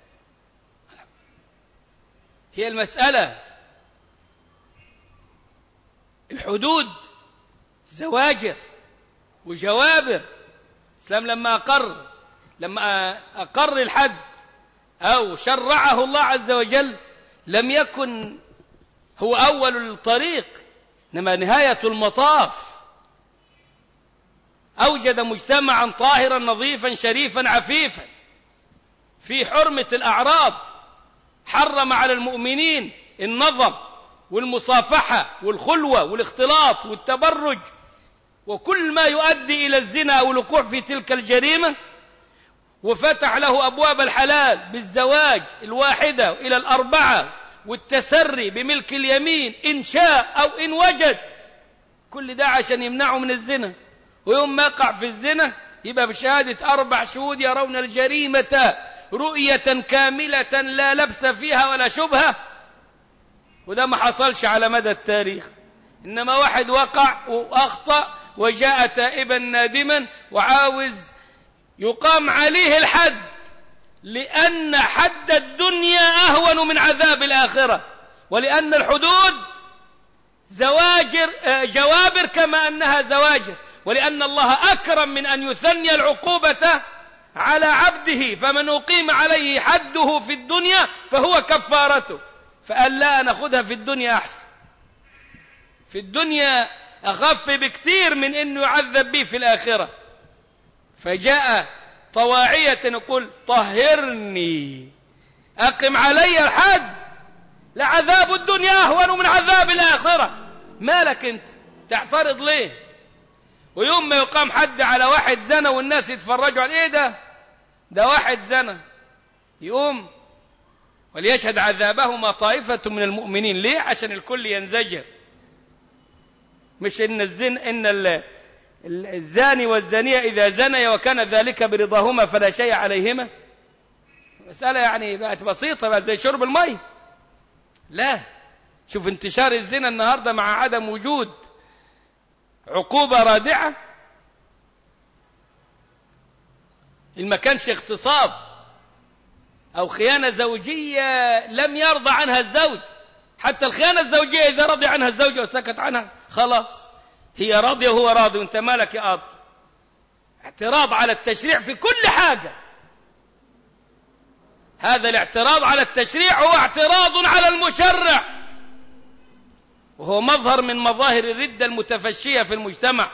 هي المسألة الحدود زواجر وجوابر الإسلام لما أقر لما أقر الحد أو شرعه الله عز وجل لم يكن هو أول الطريق إنما نهاية المطاف أوجد مجتمعا طاهرا نظيفا شريفا عفيفا في حرمة الأعراض حرم على المؤمنين النظر والمصافحة والخلوة والاختلاط والتبرج وكل ما يؤدي إلى الزنا أو الوقوع في تلك الجريمة وفتح له أبواب الحلال بالزواج الواحدة إلى الأربعة والتسري بملك اليمين إن شاء أو إن وجد كل ده عشان يمنعه من الزنا ويوم ما يقع في الزنا يبقى بشهادة أربع شهود يرون الجريمة رؤية كاملة لا لبس فيها ولا شبهة وده ما حصلش على مدى التاريخ إنما واحد وقع وأخطأ وجاء تائبا نادما وعاوز يقام عليه الحد لأن حد الدنيا أهون من عذاب الآخرة ولأن الحدود زواجر جوابر كما أنها زواجر ولأن الله أكرم من أن يثني العقوبة على عبده فمن أقيم عليه حده في الدنيا فهو كفارته فقال لا ناخدها في الدنيا أحسن في الدنيا أخف بكثير من أنه يعذب به في الآخرة فجاء طواعية يقول طهرني أقم علي الحد لعذاب الدنيا أهون من عذاب الآخرة مالك أنت تعترض ليه ويوم ما يقام حد على واحد زنا والناس يتفرجوا على ايه ده ده واحد زنا يقوم وليشهد عذابهما طائفة من المؤمنين ليه عشان الكل ينزجر مش ان الزن ان الزاني والزانية اذا زنيا وكان ذلك برضاهما فلا شيء عليهما مسألة يعني بقت بسيطة بقت زي شرب المي لا شوف انتشار الزنا النهاردة مع عدم وجود عقوبة رادعة إن ما كانش اغتصاب أو خيانة زوجية لم يرضى عنها الزوج حتى الخيانة الزوجية إذا رضي عنها الزوجة وسكت عنها خلاص هي راضية وهو راضي وانت مالك يا قاضي اعتراض على التشريع في كل حاجة هذا الاعتراض على التشريع هو اعتراض على المشرع وهو مظهر من مظاهر الردة المتفشية في المجتمع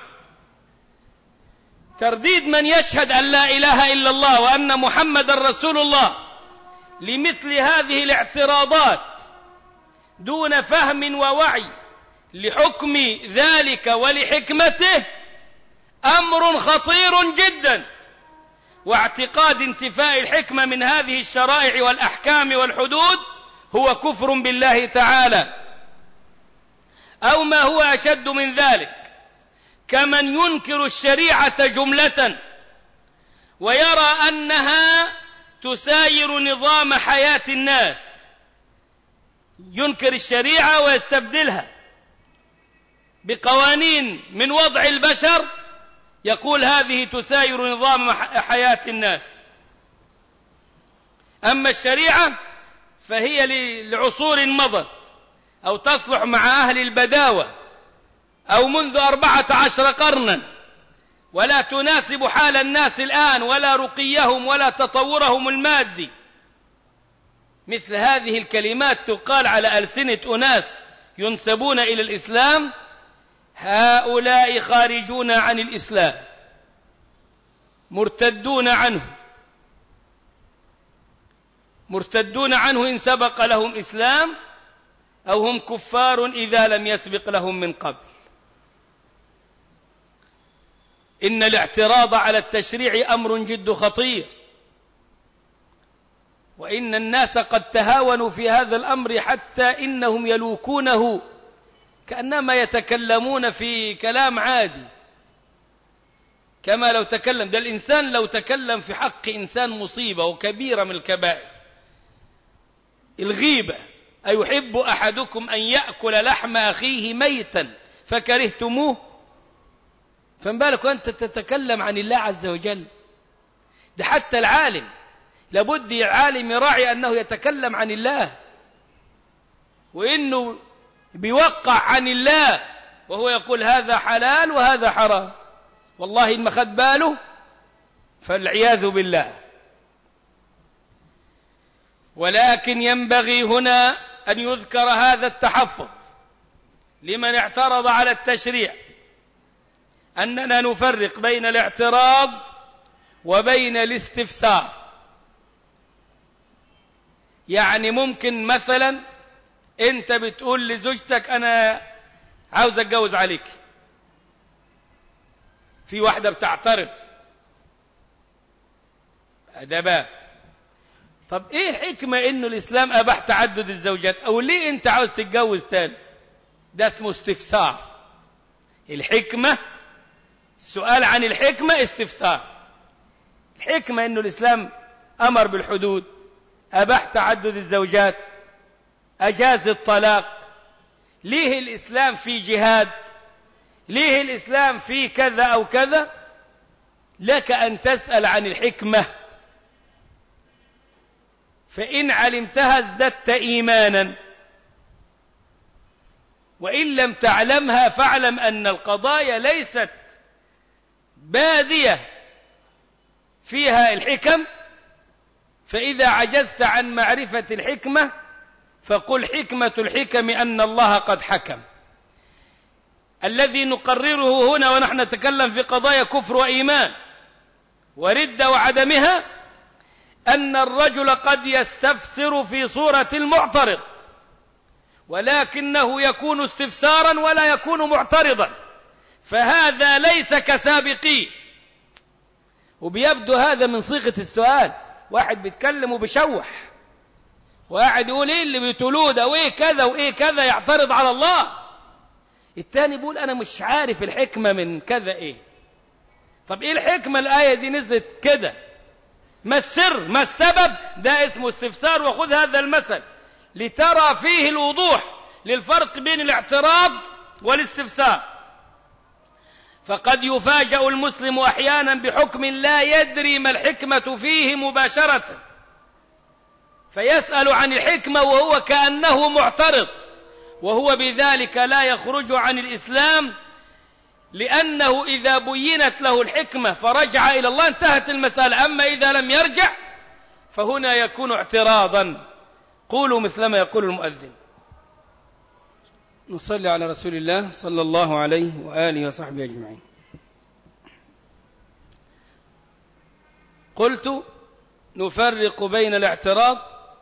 ترديد من يشهد أن لا إله إلا الله وأن محمد رسول الله لمثل هذه الاعتراضات دون فهم ووعي لحكم ذلك ولحكمته أمر خطير جدا واعتقاد انتفاء الحكمة من هذه الشرائع والأحكام والحدود هو كفر بالله تعالى أو ما هو أشد من ذلك كمن ينكر الشريعة جملة ويرى أنها تساير نظام حياة الناس ينكر الشريعة ويستبدلها بقوانين من وضع البشر يقول هذه تساير نظام حياة الناس أما الشريعة فهي لعصور مضت أو تصلح مع أهل البداوة أو منذ أربعة عشر قرنا ولا تناسب حال الناس الآن ولا رقيهم ولا تطورهم المادي مثل هذه الكلمات تقال على ألسنة أناس ينسبون إلى الإسلام هؤلاء خارجون عن الإسلام مرتدون عنه مرتدون عنه إن سبق لهم إسلام أو هم كفار إذا لم يسبق لهم من قبل إن الاعتراض على التشريع أمر جد خطير وإن الناس قد تهاونوا في هذا الأمر حتى إنهم يلوكونه كأنما يتكلمون في كلام عادي كما لو تكلم ده الإنسان لو تكلم في حق إنسان مصيبة وكبيرة من الكبائر الغيبة أيحب أحدكم أن يأكل لحم أخيه ميتا فكرهتموه فما بالك وأنت تتكلم عن الله عز وجل ده حتى العالم لابد العالم يراعي أنه يتكلم عن الله وإنه بيوقع عن الله وهو يقول هذا حلال وهذا حرام والله إن ما خد باله فالعياذ بالله ولكن ينبغي هنا أن يذكر هذا التحفظ لمن اعترض على التشريع أننا نفرق بين الاعتراض وبين الاستفسار يعني ممكن مثلا انت بتقول لزوجتك انا عاوز اتجوز عليك في واحدة بتعترض ده باب طب ايه حكمة انه الاسلام اباح تعدد الزوجات او ليه انت عاوز تتجوز تاني ده اسمه استفسار الحكمة السؤال عن الحكمة استفسار الحكمة انه الاسلام امر بالحدود اباح تعدد الزوجات اجاز الطلاق ليه الاسلام في جهاد ليه الاسلام في كذا او كذا لك ان تسأل عن الحكمة فإن علمتها ازددت إيمانا وإن لم تعلمها فاعلم أن القضايا ليست بادية فيها الحكم فإذا عجزت عن معرفة الحكمة فقل حكمة الحكم أن الله قد حكم الذي نقرره هنا ونحن نتكلم في قضايا كفر وإيمان وردة وعدمها أن الرجل قد يستفسر في صورة المعترض ولكنه يكون استفسارا ولا يكون معترضا فهذا ليس كسابقين وبيبدو هذا من صيغة السؤال واحد بيتكلم وبيشوح وقاعد يقول ايه اللي بتقولوه ده وايه كذا وايه كذا يعترض على الله التاني بيقول انا مش عارف الحكمة من كذا ايه طب ايه الحكمة الآية دي نزلت كده ما السر ما السبب ده اسمه استفسار وخذ هذا المثل لترى فيه الوضوح للفرق بين الاعتراض والاستفسار فقد يفاجأ المسلم أحيانا بحكم لا يدري ما الحكمة فيه مباشرة فيسأل عن الحكمة وهو كأنه معترض وهو بذلك لا يخرج عن الإسلام لأنه إذا بينت له الحكمة فرجع إلى الله انتهت المسألة أما إذا لم يرجع فهنا يكون اعتراضا قولوا مثلما يقول المؤذن نصلي على رسول الله صلى الله عليه وآله وصحبه أجمعين قلت نفرق بين الاعتراض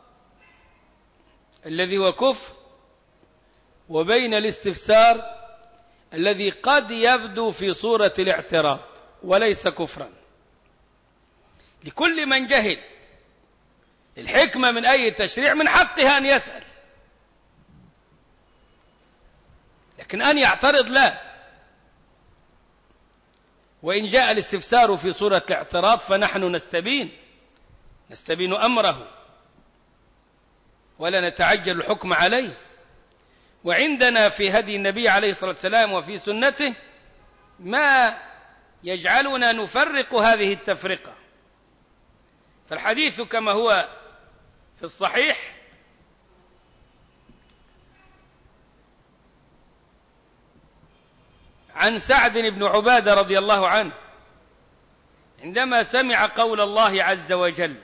الذي هو كفر وبين الاستفسار الذي قد يبدو في صورة الاعتراض وليس كفرا لكل من جهل الحكمة من أي تشريع من حقها أن يسأل لكن أن يعترض لا وإن جاء الاستفسار في صورة الاعتراض فنحن نستبين نستبين أمره ولا نتعجل الحكم عليه وعندنا في هدي النبي عليه الصلاة والسلام وفي سنته ما يجعلنا نفرق هذه التفرقة فالحديث كما هو في الصحيح عن سعد بن عبادة رضي الله عنه عندما سمع قول الله عز وجل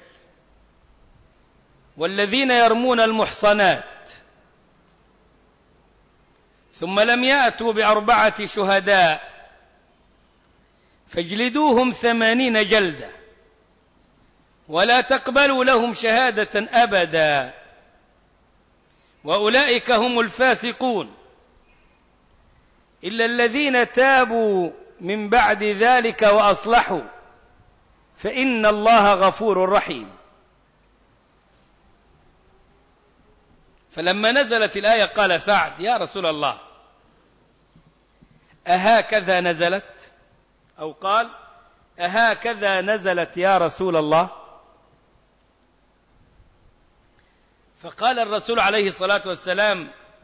والذين يرمون المحصنات ثم لم يأتوا بأربعة شهداء فاجلدوهم ثمانين جلدة ولا تقبلوا لهم شهادة أبدا وأولئك هم الفاسقون إلا الذين تابوا من بعد ذلك وأصلحوا فإن الله غفور رحيم فلما نزلت الآية قال سعد يا رسول الله أهكذا نزلت أو قال أهكذا نزلت يا رسول الله فقال الرسول عليه الصلاة والسلام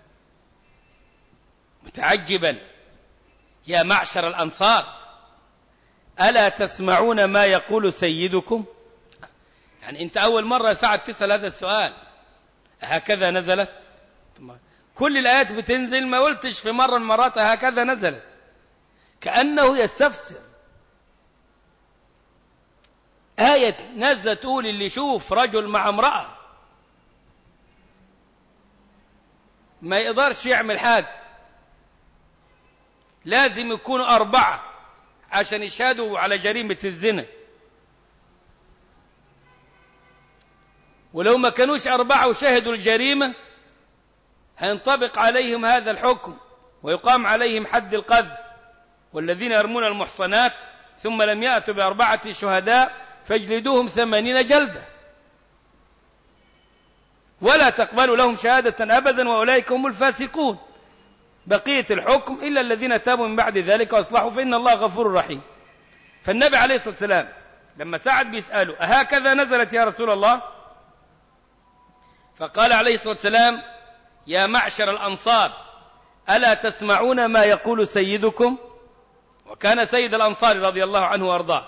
متعجبا يا معشر الأنصار ألا تسمعون ما يقول سيدكم يعني أنت أول مرة سعد تسأل هذا السؤال هكذا نزلت كل الآيات بتنزل ما قلتش في مرة من المرات هكذا نزلت كأنه يستفسر آية نزلة تقول اللي يشوف رجل مع امرأة ما يقدرش يعمل حاجة لازم يكونوا أربعة عشان يشهدوا على جريمة الزنا ولو ما كانوش أربعة وشهدوا الجريمة هينطبق عليهم هذا الحكم ويقام عليهم حد القذف والذين يرمون المحصنات ثم لم يأتوا بأربعة شهداء فاجلدوهم ثمانين جلدة ولا تقبلوا لهم شهادة أبدا وأولئك هم الفاسقون بقية الحكم إلا الذين تابوا من بعد ذلك وأصلحوا فإن الله غفور رحيم فالنبي عليه الصلاة والسلام لما سعد بيسأله أهكذا نزلت يا رسول الله فقال عليه الصلاة والسلام يا معشر الأنصار ألا تسمعون ما يقول سيدكم وكان سيد الأنصار رضي الله عنه وأرضاه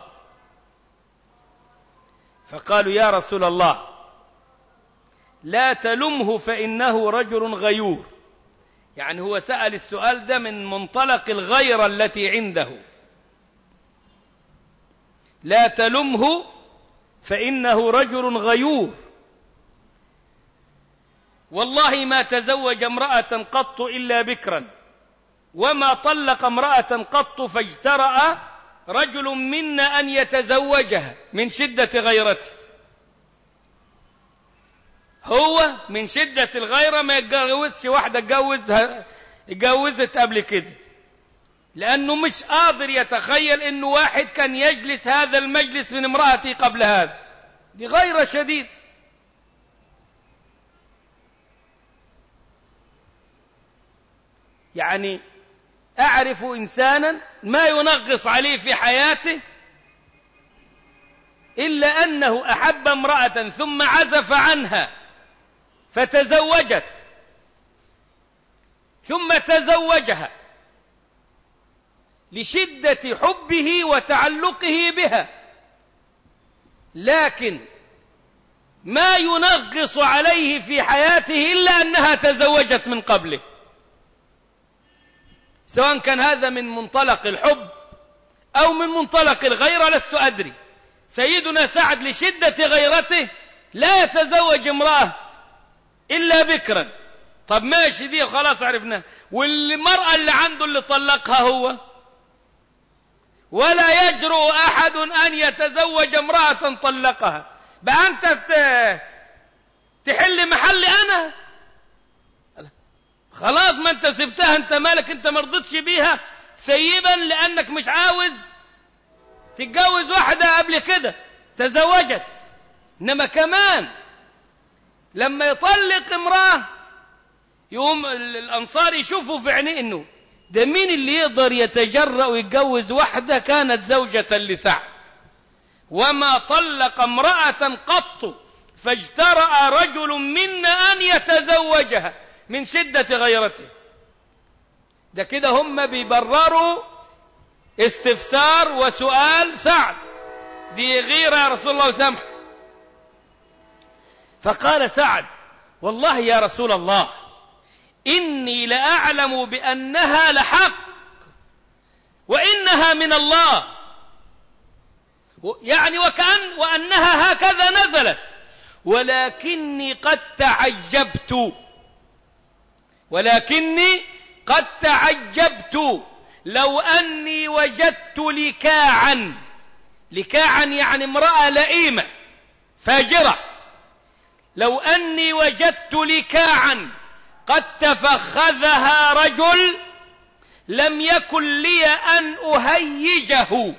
فقالوا يا رسول الله لا تلمه فإنه رجل غيور يعني هو سأل السؤال ده من منطلق الغيرة التي عنده لا تلمه فإنه رجل غيور والله ما تزوج امرأة قط إلا بكرا وما طلق امرأة قط فاجترأ رجل منا أن يتزوجها من شدة غيرته هو من شدة الغيرة ما يتجوزش واحدة اتجوزها اتجوزت قبل كده لأنه مش قادر يتخيل أنه واحد كان يجلس هذا المجلس من امرأتي قبل هذا دي غيرة شديد يعني أعرف إنسانا ما ينغص عليه في حياته إلا أنه أحب امرأة ثم عزف عنها فتزوجت ثم تزوجها لشدة حبه وتعلقه بها لكن ما ينغص عليه في حياته إلا أنها تزوجت من قبله سواء كان هذا من منطلق الحب أو من منطلق الغيرة لست أدري سيدنا سعد لشدة غيرته لا يتزوج امرأة إلا بكرا طب ماشي دي خلاص عرفنا والمرأة اللي عنده اللي طلقها هو ولا يجرؤ أحد أن يتزوج امرأة طلقها بقى أنت تحل محل أنا خلاص ما انت سبتها انت مالك انت مرضتش بيها سيبا لانك مش عاوز تتجوز واحدة قبل كده تزوجت انما كمان لما يطلق امرأة يقوم الانصار يشوفوا في عينيه انه ده مين اللي يقدر يتجرأ ويتجوز واحدة كانت زوجة لسعد وما طلق امرأة قط فاجترأ رجل منا أن يتزوجها من شدة غيرته ده كده هم بيبرروا استفسار وسؤال سعد دي غيرة يا رسول الله سامح فقال سعد والله يا رسول الله إني لأعلم بأنها لحق وإنها من الله يعني وكأن وأنها هكذا نزلت ولكني قد تعجبت ولكني قد تعجبت لو أني وجدت لكاعا لكاعا يعني امرأة لئيمة فاجرة لو أني وجدت لكاعا قد تفخذها رجل لم يكن لي أن أهيجه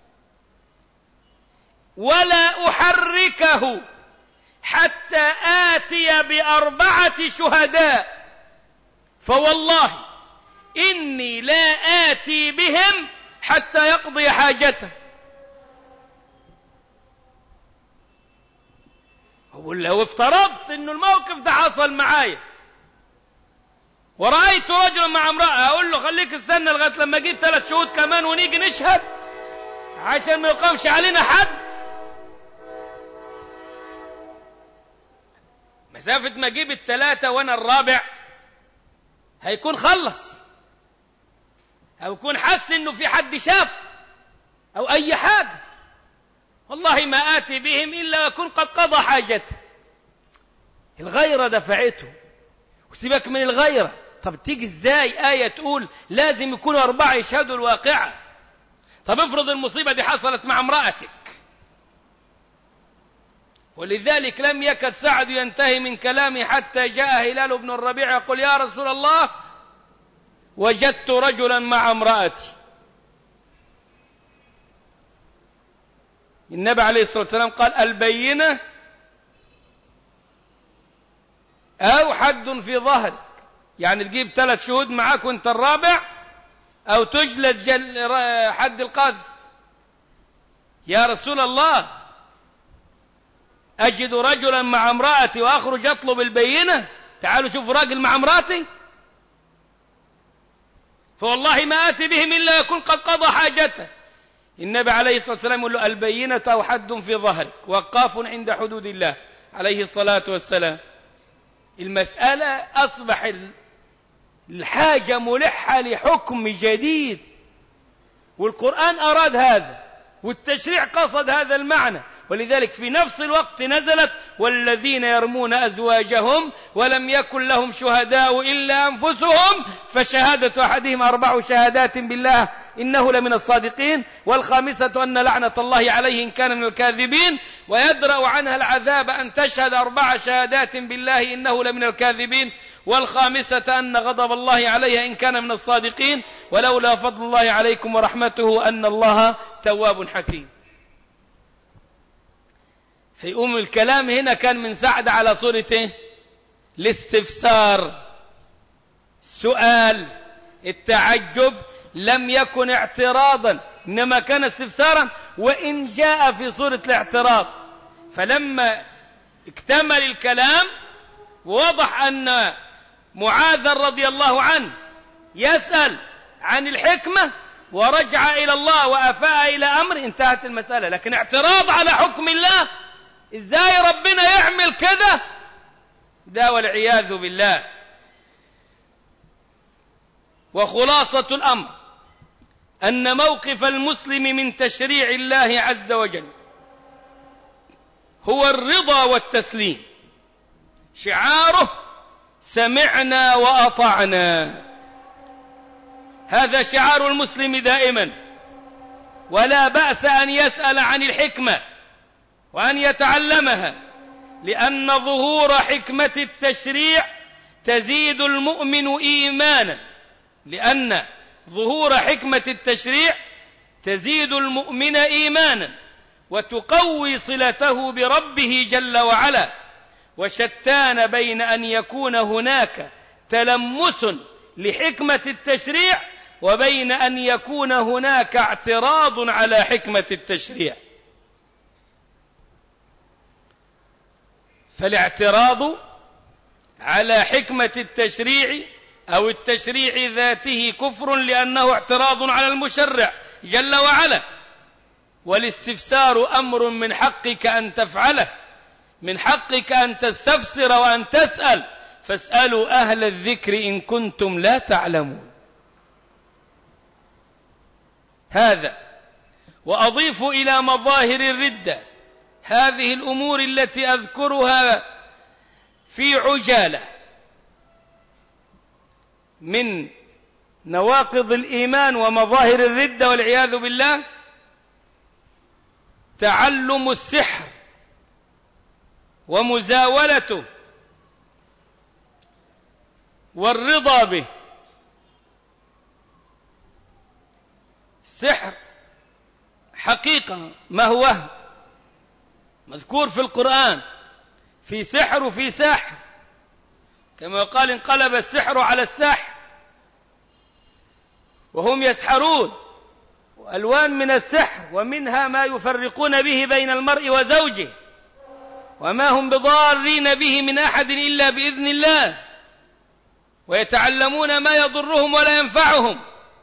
ولا أحركه حتى آتي بأربعة شهداء فوالله إني لا آتي بهم حتى يقضي حاجته أقول لو افترضت إنه الموقف ده حصل معايا ورأيت رجلا مع امرأة أقول له خليك استنى لغاية لما أجيب ثلاث شهود كمان ونيجي نشهد عشان ما يقامش علينا حد مسافة ما أجيب الثلاثة وأنا الرابع هيكون خلص أو يكون حس إنه في حد شاف أو أي حاجة والله ما آتي بهم إلا ويكون قد قضى حاجته الغيرة دفعته وسيبك من الغيرة طب تيجي ازاي آية تقول لازم يكونوا أربعة يشهدوا الواقعة طب افرض المصيبة دي حصلت مع امرأتك ولذلك لم يكد سعد ينتهي من كلامه حتى جاء هلال بن الربيع يقول يا رسول الله وجدت رجلا مع امرأتي النبي عليه الصلاة والسلام قال البينة أو حد في ظهرك يعني تجيب ثلاث شهود معاك وانت الرابع أو تجلد جل حد القاذف يا رسول الله أجد رجلا مع امرأتي وأخرج أطلب البينة تعالوا شوفوا راجل مع امرأتي فوالله ما آتي بهم إلا يكون قد قضى حاجته النبي عليه الصلاة والسلام يقول له البينة أو حد في ظهرك وقاف عند حدود الله عليه الصلاة والسلام المسألة أصبح الحاجة ملحة لحكم جديد والقرآن أراد هذا والتشريع قصد هذا المعنى ولذلك في نفس الوقت نزلت والذين يرمون أزواجهم ولم يكن لهم شهداء إلا أنفسهم فشهادة أحدهم أربع شهادات بالله إنه لمن الصادقين والخامسة أن لعنة الله عليه إن كان من الكاذبين ويدرأ عنها العذاب أن تشهد أربع شهادات بالله إنه لمن الكاذبين والخامسة أن غضب الله عليها إن كان من الصادقين ولولا فضل الله عليكم ورحمته أن الله تواب حكيم في أم الكلام هنا كان من سعد على صورة ايه الاستفسار سؤال التعجب لم يكن اعتراضا إنما كان استفسارا وإن جاء في صورة الاعتراض فلما اكتمل الكلام ووضح أن معاذ رضي الله عنه يسأل عن الحكمة ورجع إلى الله وأفاء إلى أمر انتهت المسألة لكن اعتراض على حكم الله ازاي ربنا يعمل كده ده والعياذ بالله وخلاصة الأمر أن موقف المسلم من تشريع الله عز وجل هو الرضا والتسليم شعاره سمعنا وأطعنا هذا شعار المسلم دائما ولا بأس أن يسأل عن الحكمة وأن يتعلمها لأن ظهور حكمة التشريع تزيد المؤمن إيمانا لأن ظهور حكمة التشريع تزيد المؤمن إيمانا وتقوي صلته بربه جل وعلا وشتان بين أن يكون هناك تلمس لحكمة التشريع وبين أن يكون هناك اعتراض على حكمة التشريع فالاعتراض على حكمة التشريع أو التشريع ذاته كفر لأنه اعتراض على المشرع جل وعلا والاستفسار أمر من حقك أن تفعله من حقك أن تستفسر وأن تسأل فاسألوا أهل الذكر إن كنتم لا تعلمون هذا وأضيف إلى مظاهر الردة هذه الأمور التي أذكرها في عجالة من نواقض الإيمان ومظاهر الردة والعياذ بالله تعلم السحر ومزاولته والرضا به سحر حقيقة ما هو مذكور في القرآن في سحر وفي ساحر كما قال انقلب السحر على الساحر وهم يسحرون ألوان من السحر ومنها ما يفرقون به بين المرء وزوجه وما هم بضارين به من أحد إلا بإذن الله ويتعلمون ما يضرهم ولا ينفعهم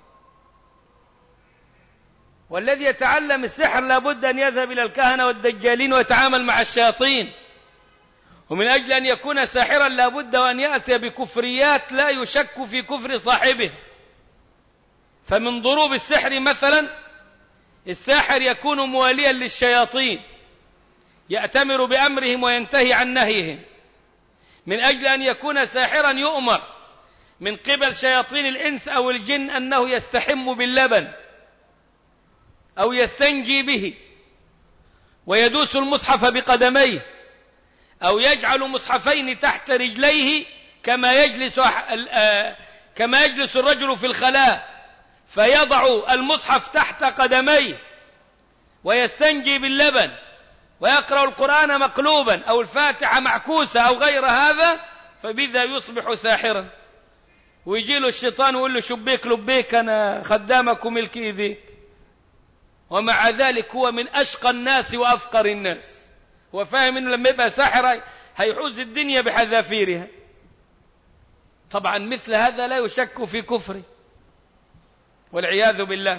والذي يتعلم السحر لابد أن يذهب إلى الكهنة والدجالين ويتعامل مع الشياطين ومن أجل أن يكون ساحرا لابد أن يأتي بكفريات لا يشك في كفر صاحبه فمن ضروب السحر مثلا الساحر يكون مواليا للشياطين يأتمر بأمرهم وينتهي عن نهيهم من أجل أن يكون ساحرا يؤمر من قبل شياطين الإنس أو الجن أنه يستحم باللبن أو يستنجي به ويدوس المصحف بقدميه أو يجعل مصحفين تحت رجليه كما يجلس آه، كما يجلس الرجل في الخلاء فيضع المصحف تحت قدميه ويستنجي باللبن ويقرأ القرآن مقلوبا أو الفاتحة معكوسة أو غير هذا فبذا يصبح ساحرا ويجي له الشيطان ويقول له شبيك لبيك أنا خدامك وملكي ذيك ومع ذلك هو من أشقى الناس وأفقر الناس هو فاهم أنه لما يبقى ساحر هيحوز الدنيا بحذافيرها طبعا مثل هذا لا يشك في كفره والعياذ بالله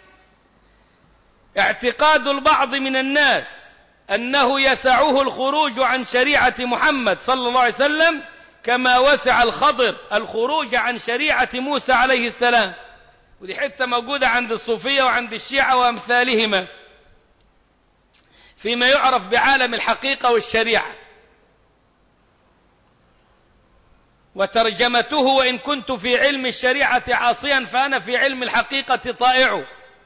اعتقاد البعض من الناس أنه يسعه الخروج عن شريعة محمد صلى الله عليه وسلم كما وسع الخضر الخروج عن شريعة موسى عليه السلام ودي حتة موجودة عند الصوفية وعند الشيعة وأمثالهما فيما يعرف بعالم الحقيقة والشريعة وترجمته وإن كنت في علم الشريعة عاصيا فأنا في علم الحقيقة طائع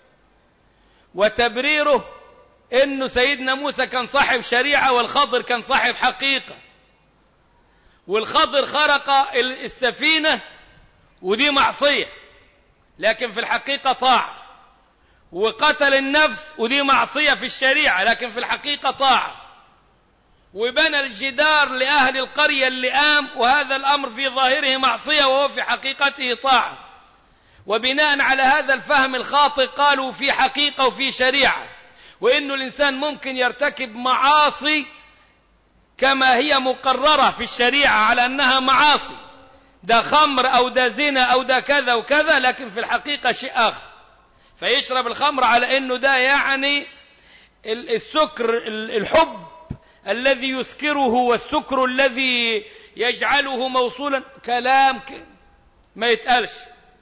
وتبريره إنه سيدنا موسى كان صاحب شريعة والخضر كان صاحب حقيقة والخضر خرق السفينة ودي معصية لكن في الحقيقة طاعة وقتل النفس ودي معصية في الشريعة لكن في الحقيقة طاعة وبنى الجدار لأهل القرية اللئام وهذا الأمر في ظاهره معصية وهو في حقيقته طاعة وبناء على هذا الفهم الخاطئ قالوا في حقيقة وفي شريعة وإنه الإنسان ممكن يرتكب معاصي كما هي مقررة في الشريعة على أنها معاصي ده خمر أو ده زنا أو ده كذا وكذا لكن في الحقيقة شيء آخر فيشرب الخمر على أنه ده يعني السكر الحب الذي يسكره والسكر الذي يجعله موصولا كلام ما يتقالش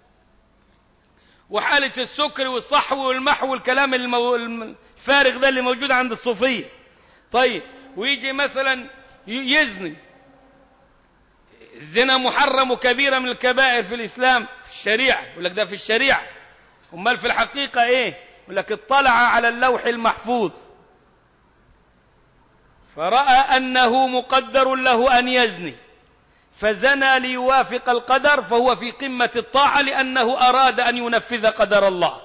وحالة السكر والصحو والمحو والكلام الفارغ ده اللي موجود عند الصوفية طيب ويجي مثلا يزني الزنا محرم وكبيرة من الكبائر في الإسلام في الشريعة يقول لك ده في الشريعة امال في الحقيقة ايه يقول لك اطلع على اللوح المحفوظ فرأى أنه مقدر له أن يزني فزنى ليوافق القدر فهو في قمة الطاعة لأنه أراد أن ينفذ قدر الله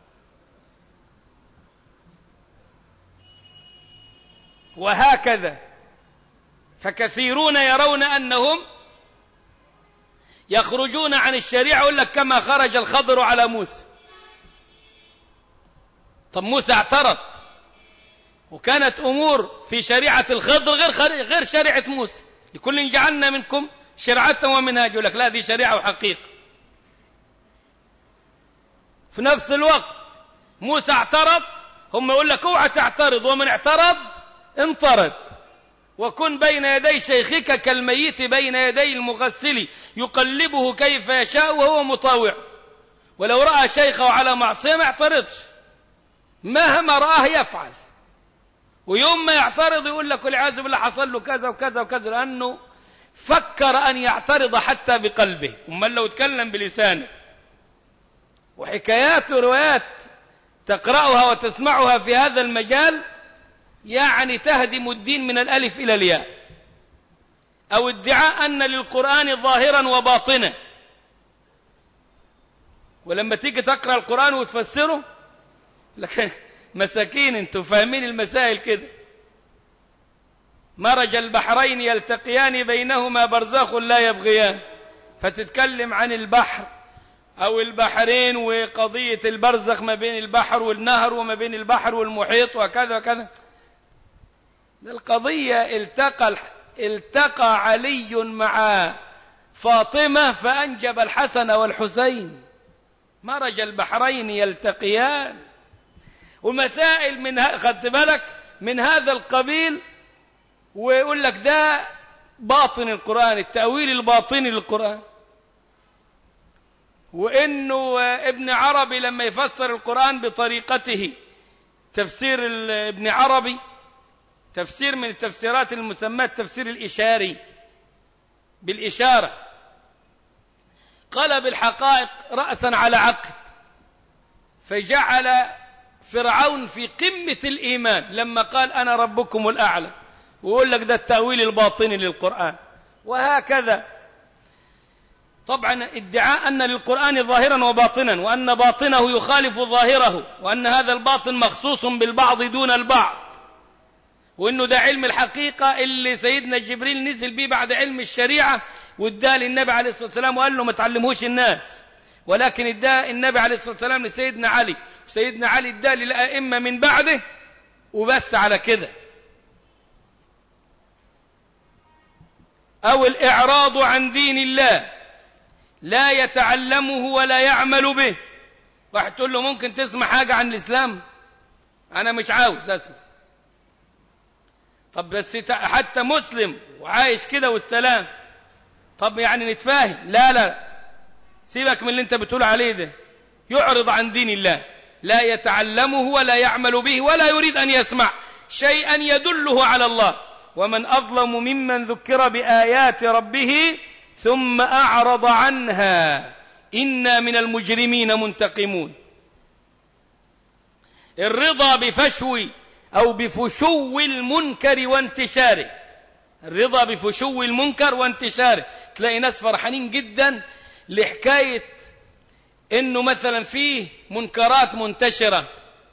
وهكذا فكثيرون يرون أنهم يخرجون عن الشريعة يقول لك كما خرج الخضر على موسى طب موسى اعترض وكانت أمور في شريعة الخضر غير غير شريعة موسى لكل جعلنا منكم شرعة ومنهاج يقول لك لا دي شريعة وحقيقة في نفس الوقت موسى اعترض هم يقول لك اوعى تعترض ومن اعترض انطرد وكن بين يدي شيخك كالميت بين يدي المغسل يقلبه كيف يشاء وهو مطاوع ولو رأى شيخه على معصية ما اعترضش مهما رآه يفعل ويوم ما يعترض يقول لك والعياذ بالله حصل له كذا وكذا وكذا لأنه فكر أن يعترض حتى بقلبه أما لو تكلم بلسانه وحكايات وروايات تقرأها وتسمعها في هذا المجال يعني تهدم الدين من الألف إلى الياء أو ادعاء أن للقرآن ظاهرا وباطنا ولما تيجي تقرأ القرآن وتفسره لكن مساكين انتوا فاهمين المسائل كده مرج البحرين يلتقيان بينهما برزاخ لا يبغيان فتتكلم عن البحر أو البحرين وقضية البرزخ ما بين البحر والنهر وما بين البحر والمحيط وكذا وكذا القضية التقى التقى علي مع فاطمة فأنجب الحسن والحسين مرج البحرين يلتقيان ومسائل من خدت بالك من هذا القبيل ويقول لك ده باطن القرآن التأويل الباطني للقرآن وإنه ابن عربي لما يفسر القرآن بطريقته تفسير ابن عربي تفسير من التفسيرات المسمى التفسير الإشاري بالإشارة قلب الحقائق رأسا على عقل فجعل فرعون في قمة الإيمان لما قال أنا ربكم الأعلى ويقول لك ده التأويل الباطني للقرآن وهكذا طبعا ادعاء أن للقرآن ظاهرا وباطنا وأن باطنه يخالف ظاهره وأن هذا الباطن مخصوص بالبعض دون البعض وأنه ده علم الحقيقة اللي سيدنا جبريل نزل به بعد علم الشريعة واداه للنبي عليه الصلاة والسلام وقال له ما تعلموش الناس ولكن اداه النبي عليه الصلاة والسلام لسيدنا علي وسيدنا علي اداه للأئمة من بعده وبس على كده أو الإعراض عن دين الله لا يتعلمه ولا يعمل به واحد تقول له ممكن تسمع حاجة عن الإسلام أنا مش عاوز أسمع طب بس حتى مسلم وعايش كده والسلام طب يعني نتفاهم لا لا سيبك من اللي انت بتقول عليه ده يعرض عن دين الله لا يتعلمه ولا يعمل به ولا يريد أن يسمع شيئا يدله على الله ومن أظلم ممن ذكر بآيات ربه ثم أعرض عنها إنا من المجرمين منتقمون الرضا بفشو أو بفشو المنكر وانتشاره الرضا بفشو المنكر وانتشاره تلاقي ناس فرحانين جدا لحكاية انه مثلا فيه منكرات منتشرة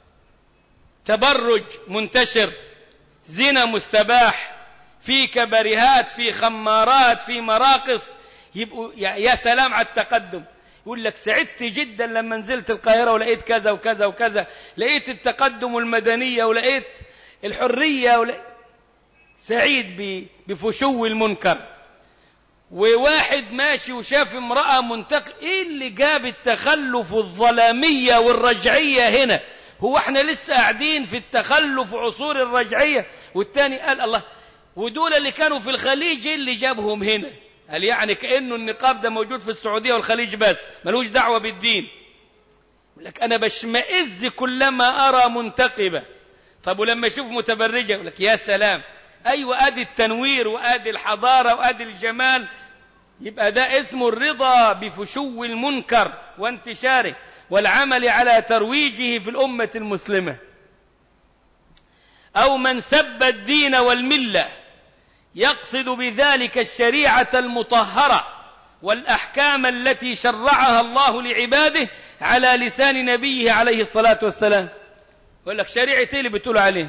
تبرج منتشر زنا مستباح في كبرهات في خمارات في مراقص يبقوا يا سلام على التقدم يقول لك سعدت جدا لما نزلت القاهرة ولقيت كذا وكذا وكذا لقيت التقدم والمدنية ولقيت الحرية ولقيت سعيد بفشو المنكر وواحد ماشي وشاف امرأة منتق ايه اللي جاب التخلف الظلامية والرجعية هنا هو احنا لسه قاعدين في التخلف عصور الرجعية والتاني قال الله ودول اللي كانوا في الخليج ايه اللي جابهم هنا قال يعني كأنه النقاب ده موجود في السعودية والخليج بس ملوش دعوة بالدين يقول لك أنا بشمئز كلما أرى منتقبة طب ولما أشوف متبرجة يقول لك يا سلام أيوة أدي التنوير وأدي الحضارة وأدي الجمال يبقى ده اسمه الرضا بفشو المنكر وانتشاره والعمل على ترويجه في الأمة المسلمة أو من سب الدين والملة يقصد بذلك الشريعة المطهرة والأحكام التي شرعها الله لعباده على لسان نبيه عليه الصلاة والسلام يقول لك شريعة اللي بتقول عليه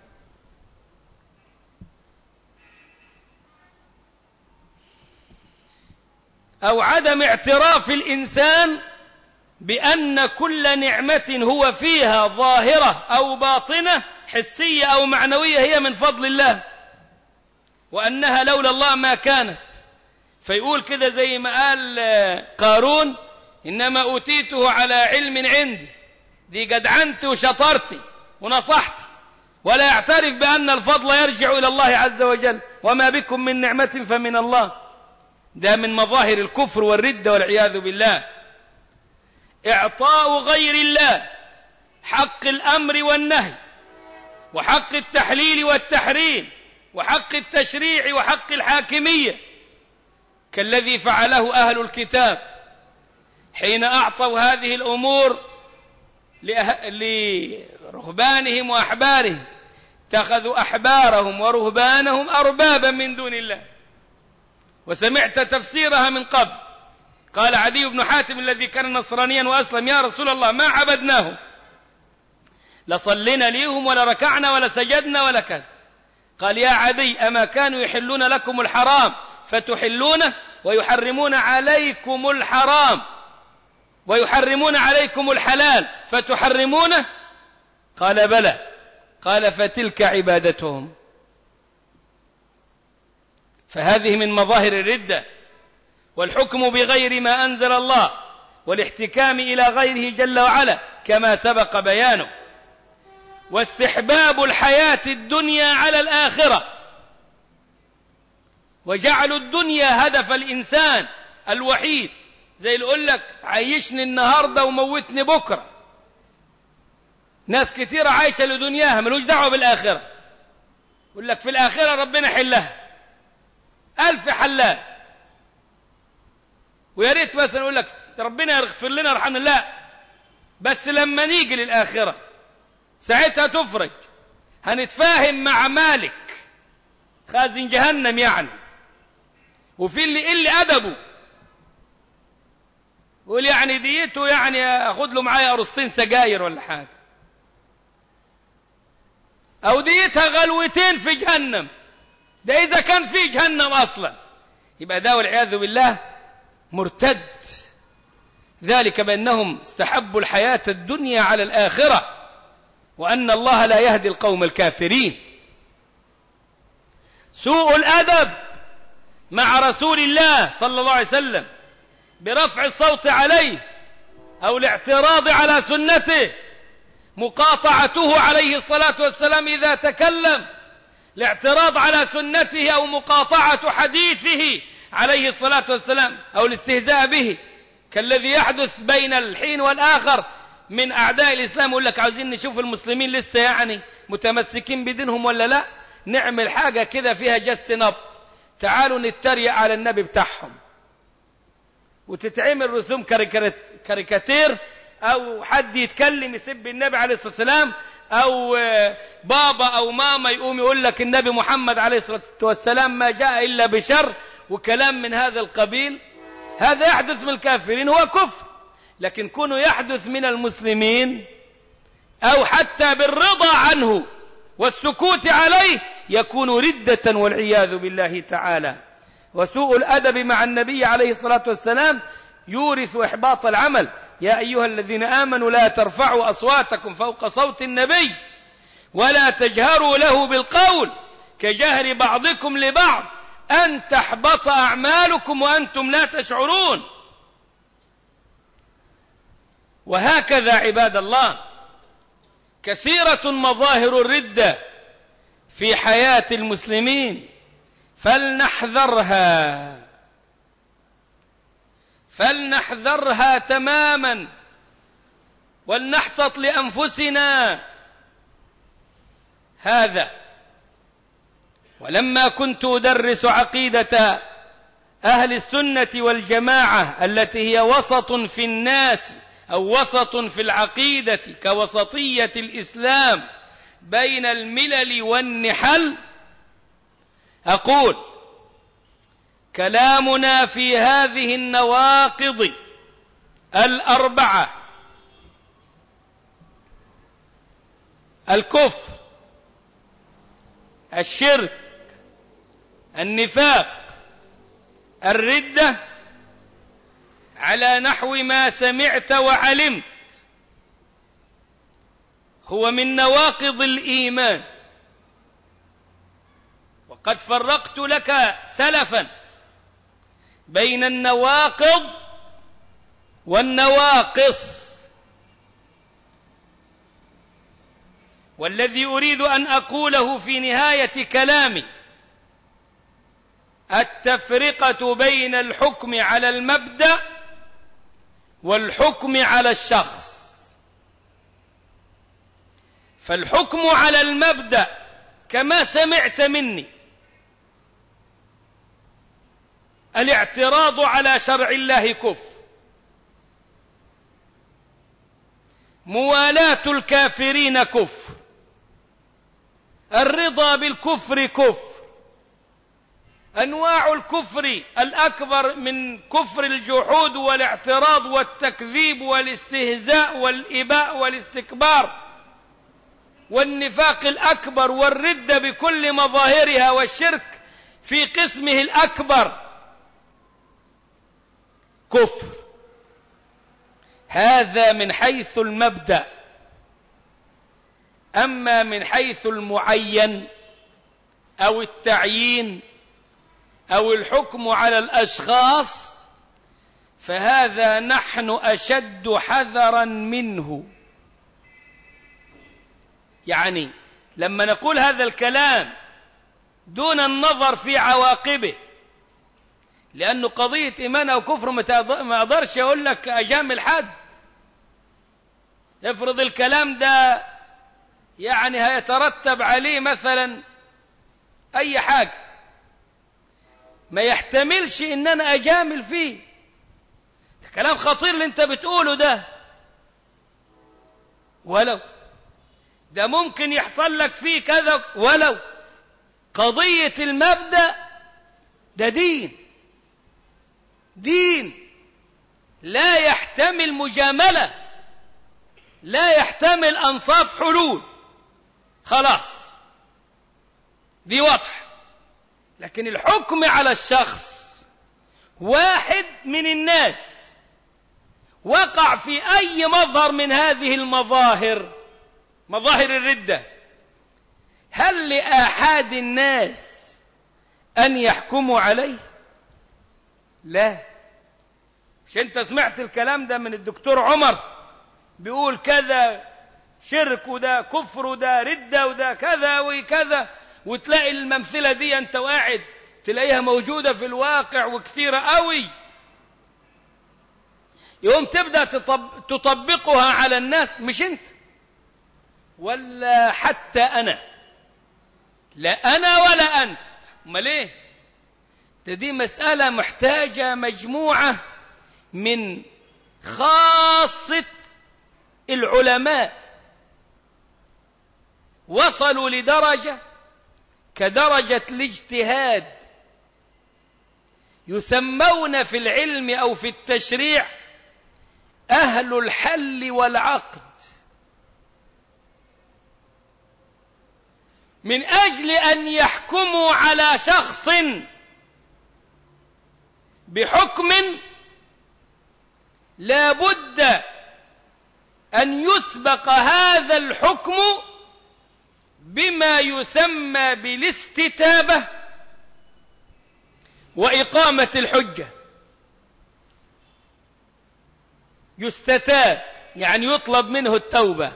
أو عدم اعتراف الإنسان بأن كل نعمة هو فيها ظاهرة أو باطنة حسية أو معنوية هي من فضل الله وأنها لولا الله ما كانت فيقول كده زي ما قال قارون إنما أوتيته على علم عندي دي جدعنتي وشطرتي ونصحتي ولا يعترف بأن الفضل يرجع إلى الله عز وجل وما بكم من نعمة فمن الله ده من مظاهر الكفر والردة والعياذ بالله إعطاء غير الله حق الأمر والنهي وحق التحليل والتحريم وحق التشريع وحق الحاكمية كالذي فعله أهل الكتاب حين أعطوا هذه الأمور لرهبانهم وأحبارهم اتخذوا أحبارهم ورهبانهم أربابا من دون الله وسمعت تفسيرها من قبل قال عدي بن حاتم الذي كان نصرانيا وأسلم يا رسول الله ما عبدناهم لصلنا ليهم ولا ركعنا ولا سجدنا ولا كذا قال يا عدي أما كانوا يحلون لكم الحرام فتحلونه ويحرمون عليكم الحرام ويحرمون عليكم الحلال فتحرمونه قال بلى قال فتلك عبادتهم فهذه من مظاهر الردة والحكم بغير ما أنزل الله والاحتكام إلى غيره جل وعلا كما سبق بيانه واستحباب الحياة الدنيا على الآخرة وجعل الدنيا هدف الإنسان الوحيد زي اللي يقول لك عيشني النهاردة وموتني بكرة ناس كثيرة عايشة لدنياها ملوش دعوة بالآخرة يقول لك في الآخرة ربنا حلها ألف حلال ويا ريت مثلا يقول لك ربنا يغفر لنا رحمنا الله بس لما نيجي للآخرة ساعتها تفرج هنتفاهم مع مالك خازن جهنم يعني وفي اللي اللي أدبه يقول يعني ديته يعني أخذ له معايا قرصتين سجاير ولا حاجة أو ديتها غلوتين في جهنم ده إذا كان في جهنم أصلا يبقى ده والعياذ بالله مرتد ذلك بأنهم استحبوا الحياة الدنيا على الآخرة وأن الله لا يهدي القوم الكافرين سوء الأدب مع رسول الله صلى الله عليه وسلم برفع الصوت عليه أو الاعتراض على سنته مقاطعته عليه الصلاة والسلام إذا تكلم الاعتراض على سنته أو مقاطعة حديثه عليه الصلاة والسلام أو الاستهزاء به كالذي يحدث بين الحين والآخر من أعداء الإسلام يقول لك عاوزين نشوف المسلمين لسه يعني متمسكين بدينهم ولا لا نعمل حاجة كده فيها جس نبط تعالوا نتريق على النبي بتاعهم وتتعمل رسوم كاريكاتير أو حد يتكلم يسب النبي عليه الصلاة والسلام أو بابا أو ماما يقوم يقول لك النبي محمد عليه الصلاة والسلام ما جاء إلا بشر وكلام من هذا القبيل هذا يحدث من الكافرين هو كفر لكن كونه يحدث من المسلمين أو حتى بالرضا عنه والسكوت عليه يكون ردة والعياذ بالله تعالى وسوء الأدب مع النبي عليه الصلاة والسلام يورث إحباط العمل يا أيها الذين آمنوا لا ترفعوا أصواتكم فوق صوت النبي ولا تجهروا له بالقول كجهر بعضكم لبعض أن تحبط أعمالكم وأنتم لا تشعرون وهكذا عباد الله كثيرة مظاهر الردة في حياة المسلمين فلنحذرها فلنحذرها تماما ولنحتط لأنفسنا هذا ولما كنت أدرس عقيدة أهل السنة والجماعة التي هي وسط في الناس أو وسط في العقيدة كوسطية الإسلام بين الملل والنحل أقول كلامنا في هذه النواقض الأربعة الكفر الشرك النفاق الردة على نحو ما سمعت وعلمت هو من نواقض الإيمان وقد فرقت لك سلفا بين النواقض والنواقص والذي أريد أن أقوله في نهاية كلامي التفرقة بين الحكم على المبدأ والحكم على الشخص فالحكم على المبدأ كما سمعت مني الاعتراض على شرع الله كفر موالاة الكافرين كفر الرضا بالكفر كفر أنواع الكفر الأكبر من كفر الجحود والاعتراض والتكذيب والاستهزاء والإباء والاستكبار والنفاق الأكبر والردة بكل مظاهرها والشرك في قسمه الأكبر كفر هذا من حيث المبدأ أما من حيث المعين أو التعيين أو الحكم على الأشخاص فهذا نحن أشد حذرا منه يعني لما نقول هذا الكلام دون النظر في عواقبه لأنه قضية إيمان أو كفر ما أقدرش أقول لك أجامل حد افرض الكلام ده يعني هيترتب عليه مثلا أي حاجة ما يحتملش ان انا اجامل فيه ده كلام خطير اللي انت بتقوله ده ولو ده ممكن يحصل لك فيه كذا ولو قضية المبدأ ده دين دين لا يحتمل مجاملة لا يحتمل أنصاف حلول خلاص دي واضحة لكن الحكم على الشخص واحد من الناس وقع في أي مظهر من هذه المظاهر مظاهر الردة هل لآحاد الناس أن يحكموا عليه لا مش انت سمعت الكلام ده من الدكتور عمر بيقول كذا شرك وده كفر وده ردة وده كذا وكذا وتلاقي الممثلة دي انت واعد تلاقيها موجودة في الواقع وكثيرة قوي يوم تبدأ تطب... تطبقها على الناس مش انت ولا حتى انا لا انا ولا انت امال ايه ده دي مسألة محتاجة مجموعة من خاصة العلماء وصلوا لدرجة كدرجة الاجتهاد يسمون في العلم أو في التشريع أهل الحل والعقد من أجل أن يحكموا على شخص بحكم لا بد أن يسبق هذا الحكم بما يسمى بالاستتابة وإقامة الحجة يستتاب يعني يطلب منه التوبة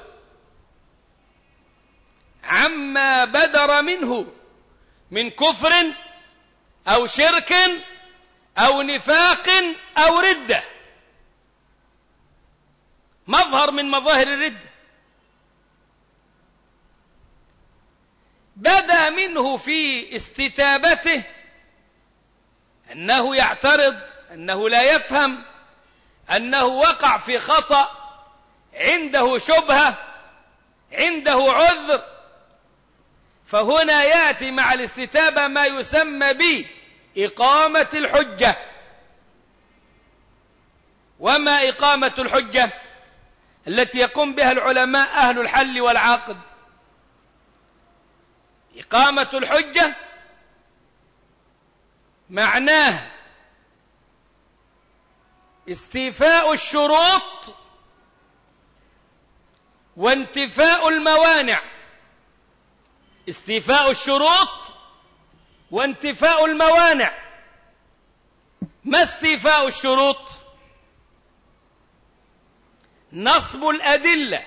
عما بدر منه من كفر أو شرك أو نفاق أو ردة مظهر من مظاهر الردة بدا منه في استتابته أنه يعترض أنه لا يفهم أنه وقع في خطأ عنده شبهة عنده عذر فهنا يأتي مع الاستتابة ما يسمى بإقامة الحجة وما إقامة الحجة التي يقوم بها العلماء أهل الحل والعقد إقامة الحجة معناه استيفاء الشروط وانتفاء الموانع استيفاء الشروط وانتفاء الموانع ما استيفاء الشروط نصب الأدلة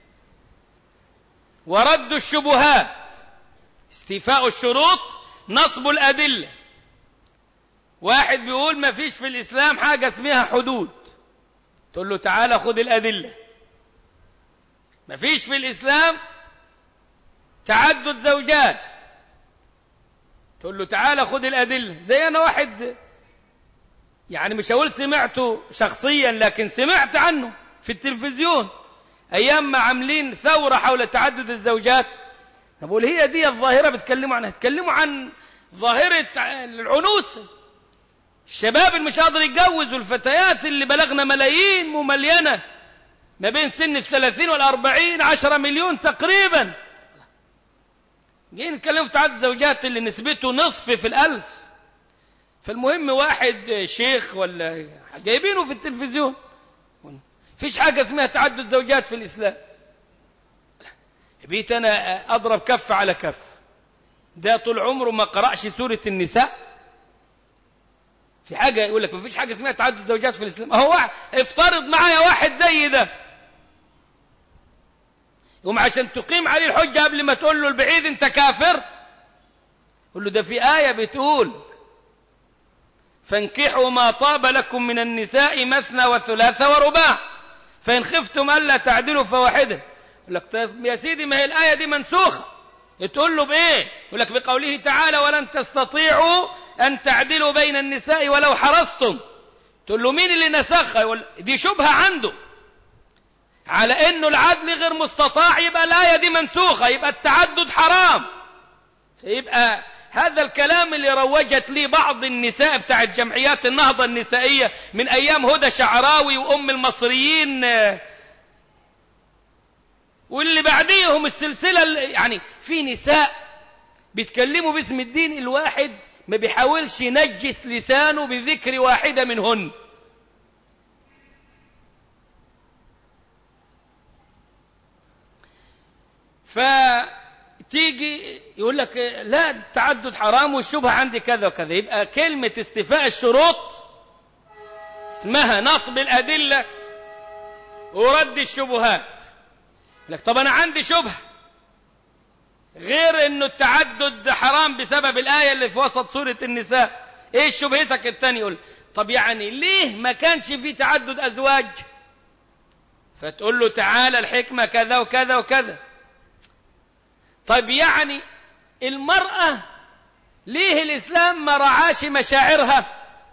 ورد الشبهات استيفاء الشروط نصب الأدلة واحد بيقول ما فيش في الإسلام حاجة اسمها حدود تقول له تعالى خد الأدلة ما فيش في الإسلام تعدد زوجات تقول له تعالى خد الأدلة زي أنا واحد يعني مش هقول سمعته شخصيا لكن سمعت عنه في التلفزيون أيام ما عاملين ثورة حول تعدد الزوجات بقول هي دي الظاهرة بتكلموا عنها تكلموا عن ظاهرة العنوس الشباب اللي مش قادر يتجوز والفتيات اللي بلغنا ملايين مملينة ما بين سن الثلاثين والأربعين عشرة مليون تقريبا جايين نتكلم في تعدد الزوجات اللي نسبته نصف في الألف فالمهم واحد شيخ ولا جايبينه في التلفزيون فيش حاجة اسمها تعدد زوجات في الإسلام بيت أنا أضرب كف على كف ده طول عمره ما قرأش سورة النساء في حاجة يقول لك ما فيش حاجة اسمها تعدد زوجات في الإسلام هو واحد افترض معايا واحد زي ده يقوم عشان تقيم عليه الحجة قبل ما تقول له البعيد انت كافر قول له ده في آية بتقول فانكحوا ما طاب لكم من النساء مثنى وثلاث ورباع فإن خفتم ألا تعدلوا فواحدة يقول لك طيب يا سيدي ما هي الآية دي منسوخة تقول له بإيه يقول لك بقوله تعالى ولن تستطيعوا أن تعدلوا بين النساء ولو حرصتم تقول له مين اللي نسخها يقول دي شبهة عنده على انه العدل غير مستطاع يبقى الآية دي منسوخة يبقى التعدد حرام يبقى هذا الكلام اللي روجت لي بعض النساء بتاعت جمعيات النهضة النسائية من أيام هدى شعراوي وأم المصريين واللي بعديهم السلسلة يعني في نساء بيتكلموا باسم الدين الواحد ما بيحاولش ينجس لسانه بذكر واحدة منهن فتيجي يقول لك لا التعدد حرام والشبهة عندي كذا وكذا يبقى كلمة استيفاء الشروط اسمها نصب الأدلة ورد الشبهات لك طب أنا عندي شبهة غير انه التعدد حرام بسبب الآية اللي في وسط سورة النساء ايه شبهتك التاني يقول طب يعني ليه ما كانش في تعدد أزواج فتقول له تعالى الحكمة كذا وكذا وكذا طيب يعني المرأة ليه الإسلام ما رعاش مشاعرها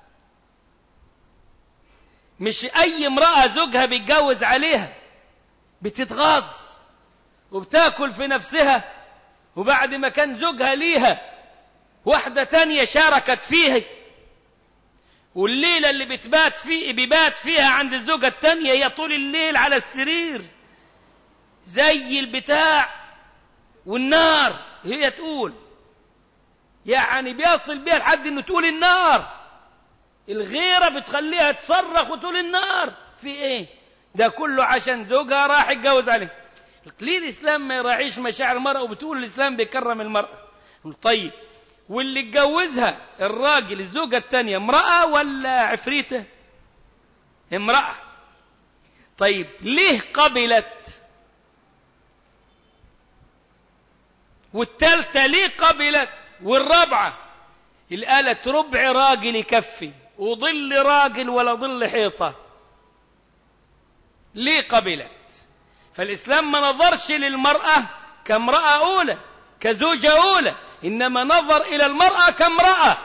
مش أي امرأة زوجها بيتجوز عليها بتتغاظ وبتاكل في نفسها وبعد ما كان زوجها ليها واحدة تانية شاركت فيه والليلة اللي بتبات فيه بيبات فيها عند الزوجة التانية هي طول الليل على السرير زي البتاع والنار هي تقول يعني بيصل بيها لحد انه تقول النار الغيرة بتخليها تصرخ وتقول النار في ايه ده كله عشان زوجها راح يتجوز عليه ليه الاسلام ما يراعيش مشاعر المرأة وبتقول الاسلام بيكرم المرأة طيب واللي اتجوزها الراجل الزوجة الثانية امرأة ولا عفريتة امرأة طيب ليه قبلت والثالثة ليه قبلت والرابعة اللي قالت ربع راجل يكفي وظل راجل ولا ظل حيطة ليه قبلت فالإسلام ما نظرش للمرأة كامرأة أولى كزوجة أولى إنما نظر إلى المرأة كامرأة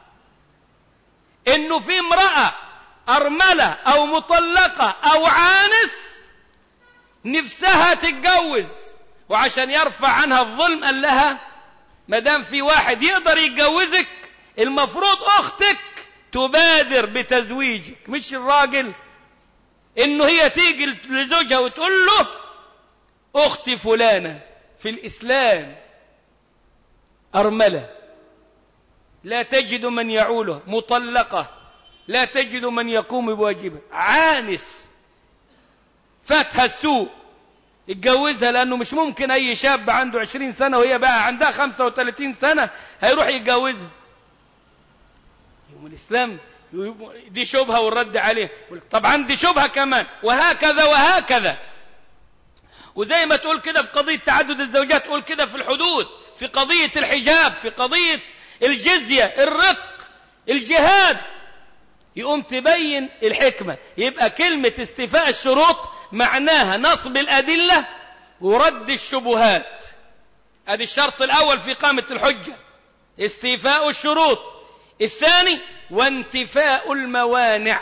إنه في امرأة أرملة أو مطلقة أو عانس نفسها تتجوز وعشان يرفع عنها الظلم قال لها ما دام في واحد يقدر يتجوزك المفروض اختك تبادر بتزويجك مش الراجل انه هي تيجي لزوجها وتقول له اختي فلانة في الاسلام ارملة لا تجد من يعوله مطلقة لا تجد من يقوم بواجبه عانس فاتها السوء اتجوزها لانه مش ممكن اي شاب عنده عشرين سنة وهي بقى عندها خمسة وثلاثين سنة هيروح يتجوزها يوم الاسلام دي شبهة والرد عليه طبعا دي شبهة كمان وهكذا وهكذا وزي ما تقول كده في قضية تعدد الزوجات تقول كده في الحدود في قضية الحجاب في قضية الجزية الرق الجهاد يقوم تبين الحكمة يبقى كلمة استيفاء الشروط معناها نصب الأدلة ورد الشبهات ادي الشرط الأول في قامة الحجة استيفاء الشروط الثاني وانتفاء الموانع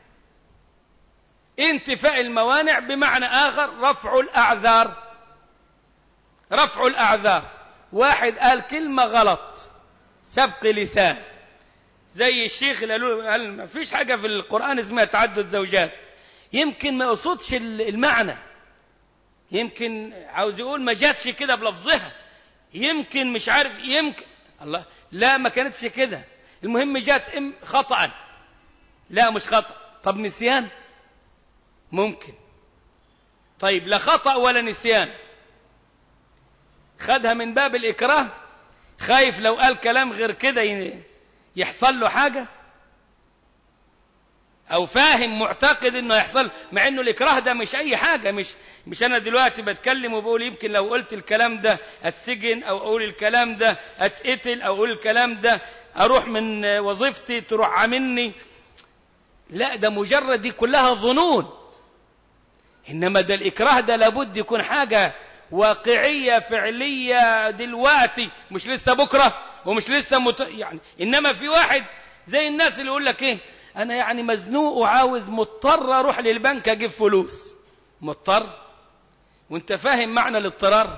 انتفاء الموانع بمعنى آخر رفع الأعذار رفع الأعذار واحد قال كلمة غلط سبق لسان زي الشيخ اللي قال ما فيش حاجة في القرآن اسمها تعدد زوجات يمكن ما يقصدش المعنى يمكن عاوز يقول ما جاتش كده بلفظها يمكن مش عارف يمكن الله لا ما كانتش كده المهم جات ام خطأ لا مش خطأ طب نسيان ممكن طيب لا خطأ ولا نسيان خدها من باب الإكراه خايف لو قال كلام غير كده يحصل له حاجة او فاهم معتقد انه يحصل مع انه الاكراه ده مش اي حاجة مش مش انا دلوقتي بتكلم وبقول يمكن لو قلت الكلام ده اتسجن او اقول الكلام ده اتقتل او اقول الكلام ده اروح من وظيفتي تروح عاملني لا ده مجرد دي كلها ظنون انما ده الاكراه ده لابد يكون حاجة واقعية فعلية دلوقتي مش لسه بكرة ومش لسه مت... يعني انما في واحد زي الناس اللي يقول لك ايه انا يعني مزنوق وعاوز مضطر اروح للبنك اجيب فلوس مضطر وانت فاهم معنى الاضطرار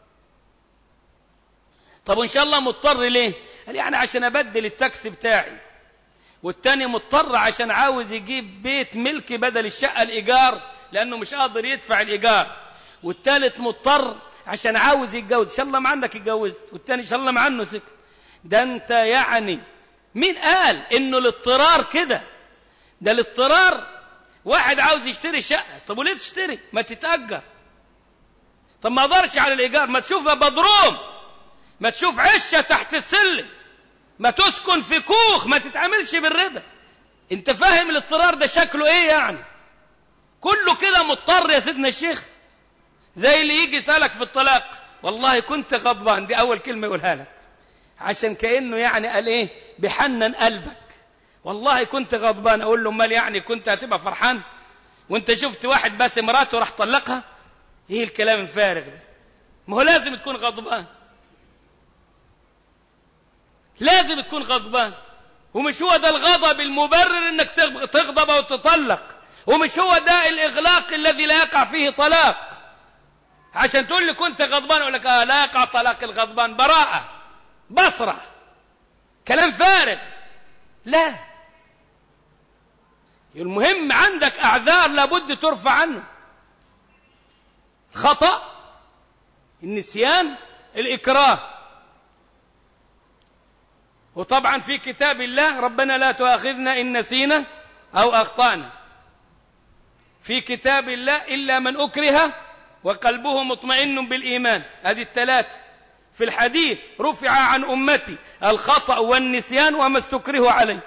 طب وان شاء الله مضطر ليه قال يعني عشان ابدل التاكسي بتاعي والتاني مضطر عشان عاوز يجيب بيت ملكي بدل الشقة الايجار لانه مش قادر يدفع الايجار والتالت مضطر عشان عاوز يتجوز ان شاء الله معنك اتجوزت والتاني ان شاء الله معنه سكت ده انت يعني مين قال انه الاضطرار كده ده الاضطرار واحد عاوز يشتري شقة طب وليه تشتري ما تتأجر طب ما اقدرش على الايجار ما تشوفها بدروم ما تشوف عشة تحت السلم ما تسكن في كوخ ما تتعاملش بالربا انت فاهم الاضطرار ده شكله ايه يعني كله كده مضطر يا سيدنا الشيخ زي اللي يجي يسألك في الطلاق والله كنت غضبان دي اول كلمة يقولها لك عشان كأنه يعني قال ايه بحنن قلبك والله كنت غضبان اقول له امال يعني كنت هتبقى فرحان وانت شفت واحد بس مراته راح طلقها ايه الكلام الفارغ ده ما هو لازم تكون غضبان لازم تكون غضبان ومش هو ده الغضب المبرر انك تغضب او تطلق ومش هو ده الاغلاق الذي لا يقع فيه طلاق عشان تقول لي كنت غضبان اقول لك آه لا يقع طلاق الغضبان براءة بصرة كلام فارغ لا المهم عندك اعذار لابد ترفع عنه خطأ النسيان الإكراه وطبعا في كتاب الله ربنا لا تؤاخذنا إن نسينا أو أخطأنا في كتاب الله إلا من أكره وقلبه مطمئن بالإيمان هذه الثلاث في الحديث رفع عن أمتي الخطأ والنسيان وما استكره عليه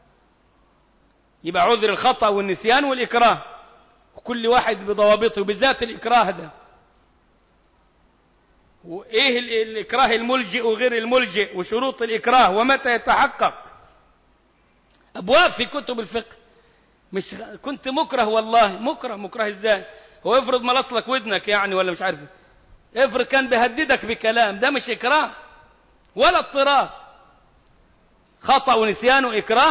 يبقى عذر الخطأ والنسيان والإكراه وكل واحد بضوابطه بالذات الإكراه ده وإيه الإكراه الملجئ وغير الملجئ وشروط الإكراه ومتى يتحقق أبواب في كتب الفقه مش كنت مكره والله مكره مكره ازاي هو افرض ملصلك ودنك يعني ولا مش عارف افرض كان بيهددك بكلام ده مش إكراه ولا اضطرار خطأ ونسيان وإكراه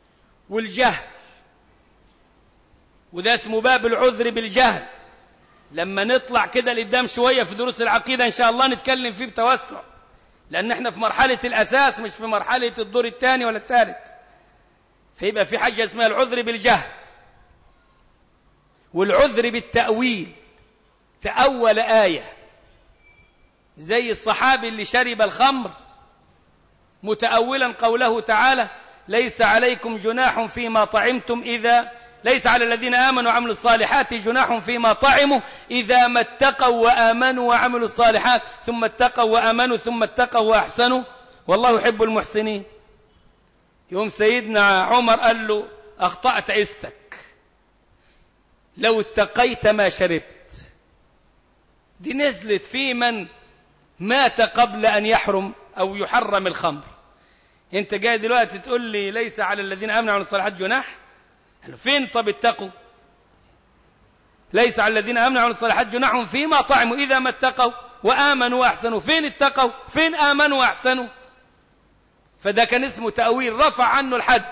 والجهل وده اسمه باب العذر بالجهل لما نطلع كده لقدام شوية في دروس العقيدة إن شاء الله نتكلم فيه بتوسع لأن احنا في مرحلة الأساس مش في مرحلة الدور الثاني ولا الثالث فيبقى في حاجة اسمها العذر بالجهل والعذر بالتأويل تأول آية زي الصحابي اللي شرب الخمر متأولا قوله تعالى ليس عليكم جناح فيما طعمتم إذا ليس على الذين آمنوا وعملوا الصالحات جناح فيما طعموا إذا ما اتقوا وآمنوا وعملوا الصالحات ثم اتقوا وآمنوا ثم اتقوا وأحسنوا والله يحب المحسنين يوم سيدنا عمر قال له أخطأت عستك لو اتقيت ما شربت دي نزلت في من مات قبل أن يحرم أو يحرم الخمر انت جاي دلوقتي تقول لي ليس على الذين امنوا وعملوا الصالحات جناح فين طب اتقوا ليس على الذين امنوا وعملوا الصالحات جناح فيما طعموا اذا ما اتقوا وامنوا واحسنوا فين اتقوا فين امنوا واحسنوا فده كان اسمه تاويل رفع عنه الحد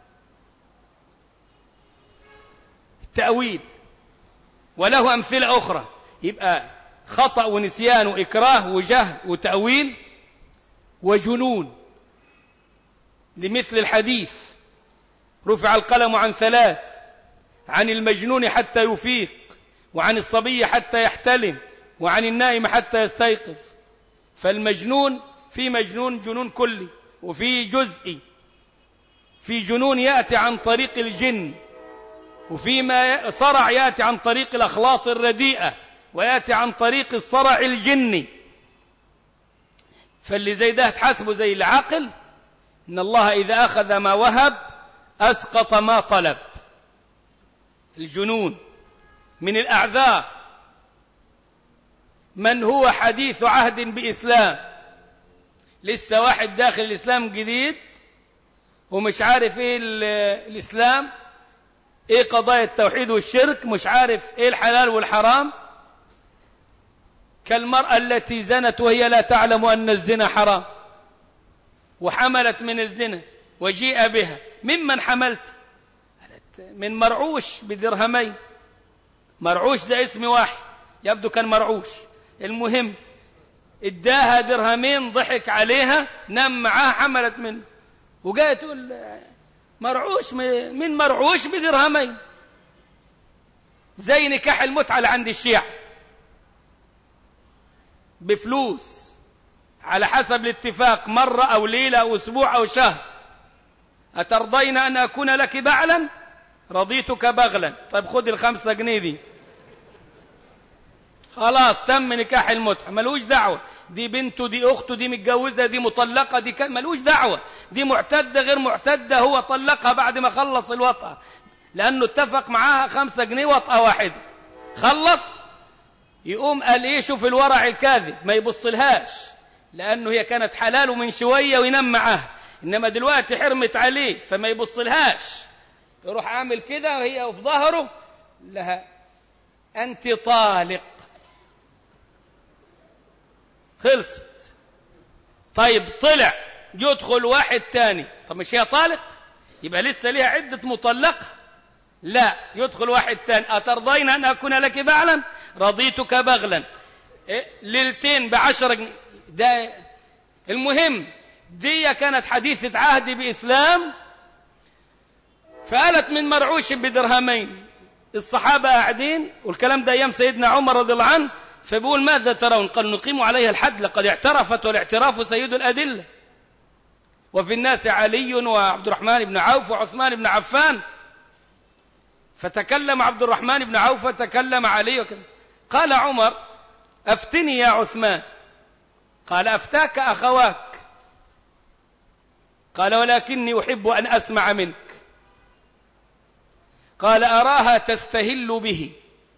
التاويل وله امثله اخرى يبقى خطا ونسيان واكراه وجهل وتاويل وجنون لمثل الحديث رفع القلم عن ثلاث عن المجنون حتى يفيق وعن الصبي حتى يحتلم وعن النائم حتى يستيقظ فالمجنون في مجنون جنون كلي وفي جزئي في جنون يأتي عن طريق الجن وفيما صرع يأتي عن طريق الأخلاط الرديئة ويأتي عن طريق الصرع الجني فاللي زي ده تحاسبه زي العاقل إن الله إذا أخذ ما وهب أسقط ما طلب الجنون من الأعذار من هو حديث عهد بإسلام لسه واحد داخل الإسلام جديد ومش عارف إيه الإسلام إيه قضايا التوحيد والشرك مش عارف إيه الحلال والحرام كالمرأة التي زنت وهي لا تعلم أن الزنا حرام وحملت من الزنا وجيء بها ممن حملت من مرعوش بدرهمين مرعوش ده اسم واحد يبدو كان مرعوش المهم اداها درهمين ضحك عليها نام معاها حملت منه وجاء تقول مرعوش من مرعوش بدرهمين زي نكاح المتعة اللي عند الشيعة بفلوس على حسب الاتفاق مرة أو ليلة أو أسبوع أو شهر أترضين أن أكون لك بعلا رضيتك بغلا طيب خد الخمسة جنيه دي خلاص تم نكاح المتعة ملوش دعوة دي بنته دي أخته دي متجوزة دي مطلقة دي كان ملوش دعوة دي معتدة غير معتدة هو طلقها بعد ما خلص الوطأة لأنه اتفق معاها خمسة جنيه وطأة واحدة خلص يقوم قال ايه شوف الورع الكاذب ما يبصلهاش لأنه هي كانت حلاله من شوية وينام معاها إنما دلوقتي حرمت عليه فما يبصلهاش يروح عامل كده وهي في ظهره لها أنت طالق خلصت طيب طلع يدخل واحد تاني طب مش هي طالق يبقى لسه ليها عدة مطلقة لا يدخل واحد تاني أترضين أن أكون لك بعلا رضيتك بغلا إيه؟ ليلتين بعشر جنيه ده المهم دي كانت حديثة عهد بإسلام فقالت من مرعوش بدرهمين الصحابة قاعدين والكلام ده أيام سيدنا عمر رضي الله عنه فبيقول ماذا ترون قال نقيم عليها الحد لقد اعترفت والاعتراف سيد الأدلة وفي الناس علي وعبد الرحمن بن عوف وعثمان بن عفان فتكلم عبد الرحمن بن عوف فتكلم علي وكذا قال عمر أفتني يا عثمان قال أفتاك أخواك قال ولكني أحب أن أسمع منك قال أراها تستهل به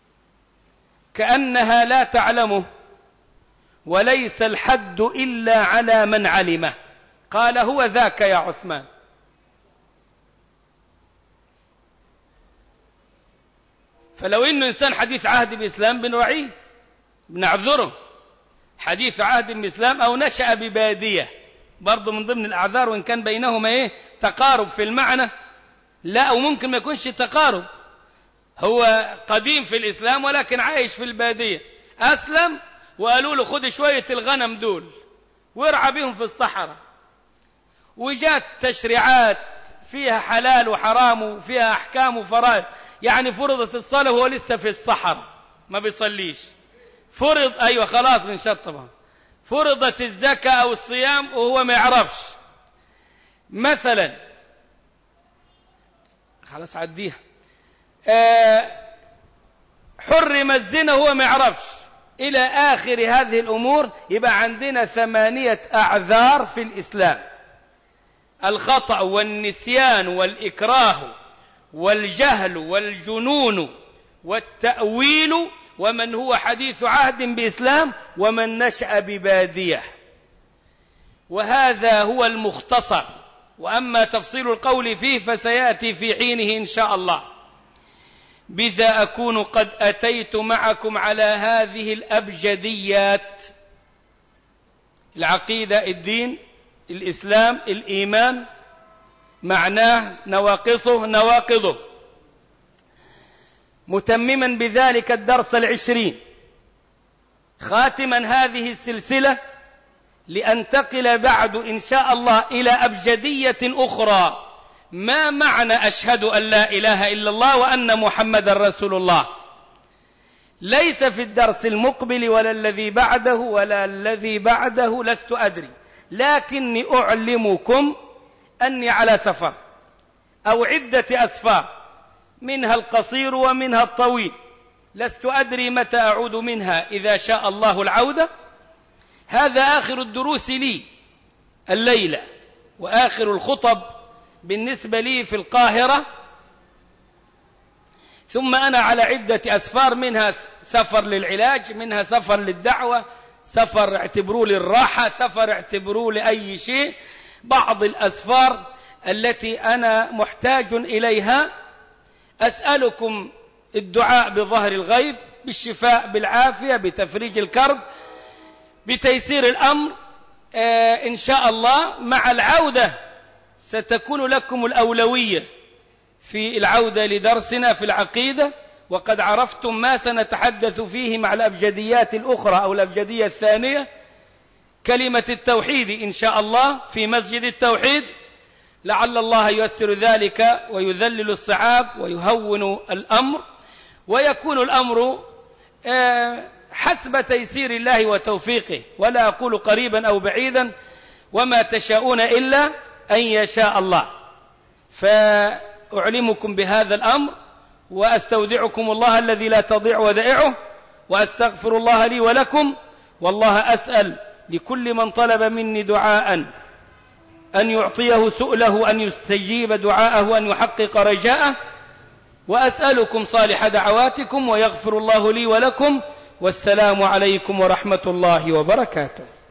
كأنها لا تعلمه وليس الحد إلا على من علمه قال هو ذاك يا عثمان فلو إنه إنسان حديث عهد بإسلام بنراعيه بنعذره حديث عهد بإسلام أو نشأ ببادية برضه من ضمن الأعذار وإن كان بينهما إيه تقارب في المعنى لا أو ممكن ما يكونش تقارب هو قديم في الإسلام ولكن عايش في البادية أسلم وقالوا له خد شوية الغنم دول وارعى بهم في الصحراء وجات تشريعات فيها حلال وحرام وفيها أحكام وفرائض يعني فرضت الصلاة وهو لسه في الصحراء ما بيصليش فرض أيوة خلاص بنشطبها فرضت الزكاة أو الصيام وهو ما يعرفش مثلا خلاص عديها آه حرم الزنا وهو ما يعرفش إلى آخر هذه الأمور يبقى عندنا ثمانية أعذار في الإسلام الخطأ والنسيان والإكراه والجهل والجنون والتأويل ومن هو حديث عهد بإسلام ومن نشأ ببادية وهذا هو المختصر وأما تفصيل القول فيه فسيأتي في حينه إن شاء الله بذا أكون قد أتيت معكم على هذه الأبجديات العقيدة الدين الإسلام الإيمان معناه نواقصه نواقضه متمما بذلك الدرس العشرين خاتما هذه السلسلة لأنتقل بعد إن شاء الله إلى أبجدية أخرى ما معنى أشهد أن لا إله إلا الله وأن محمد رسول الله ليس في الدرس المقبل ولا الذي بعده ولا الذي بعده لست أدري لكني أعلمكم أني على سفر أو عدة أسفار منها القصير ومنها الطويل لست أدري متى أعود منها إذا شاء الله العودة هذا آخر الدروس لي الليلة وآخر الخطب بالنسبة لي في القاهرة ثم أنا على عدة أسفار منها سفر للعلاج منها سفر للدعوة سفر اعتبروه للراحة سفر اعتبروه لأي شيء بعض الأسفار التي أنا محتاج إليها أسألكم الدعاء بظهر الغيب بالشفاء بالعافية بتفريج الكرب بتيسير الأمر آه إن شاء الله مع العودة ستكون لكم الأولوية في العودة لدرسنا في العقيدة وقد عرفتم ما سنتحدث فيه مع الأبجديات الأخرى أو الأبجدية الثانية كلمة التوحيد إن شاء الله في مسجد التوحيد لعل الله ييسر ذلك ويذلل الصعاب ويهون الأمر ويكون الأمر حسب تيسير الله وتوفيقه ولا أقول قريبا أو بعيدا وما تشاءون إلا أن يشاء الله فأعلمكم بهذا الأمر وأستودعكم الله الذي لا تضيع ودائعه وأستغفر الله لي ولكم والله أسأل لكل من طلب مني دعاء أن يعطيه سؤله أن يستجيب دعاءه أن يحقق رجاءه وأسألكم صالح دعواتكم ويغفر الله لي ولكم والسلام عليكم ورحمة الله وبركاته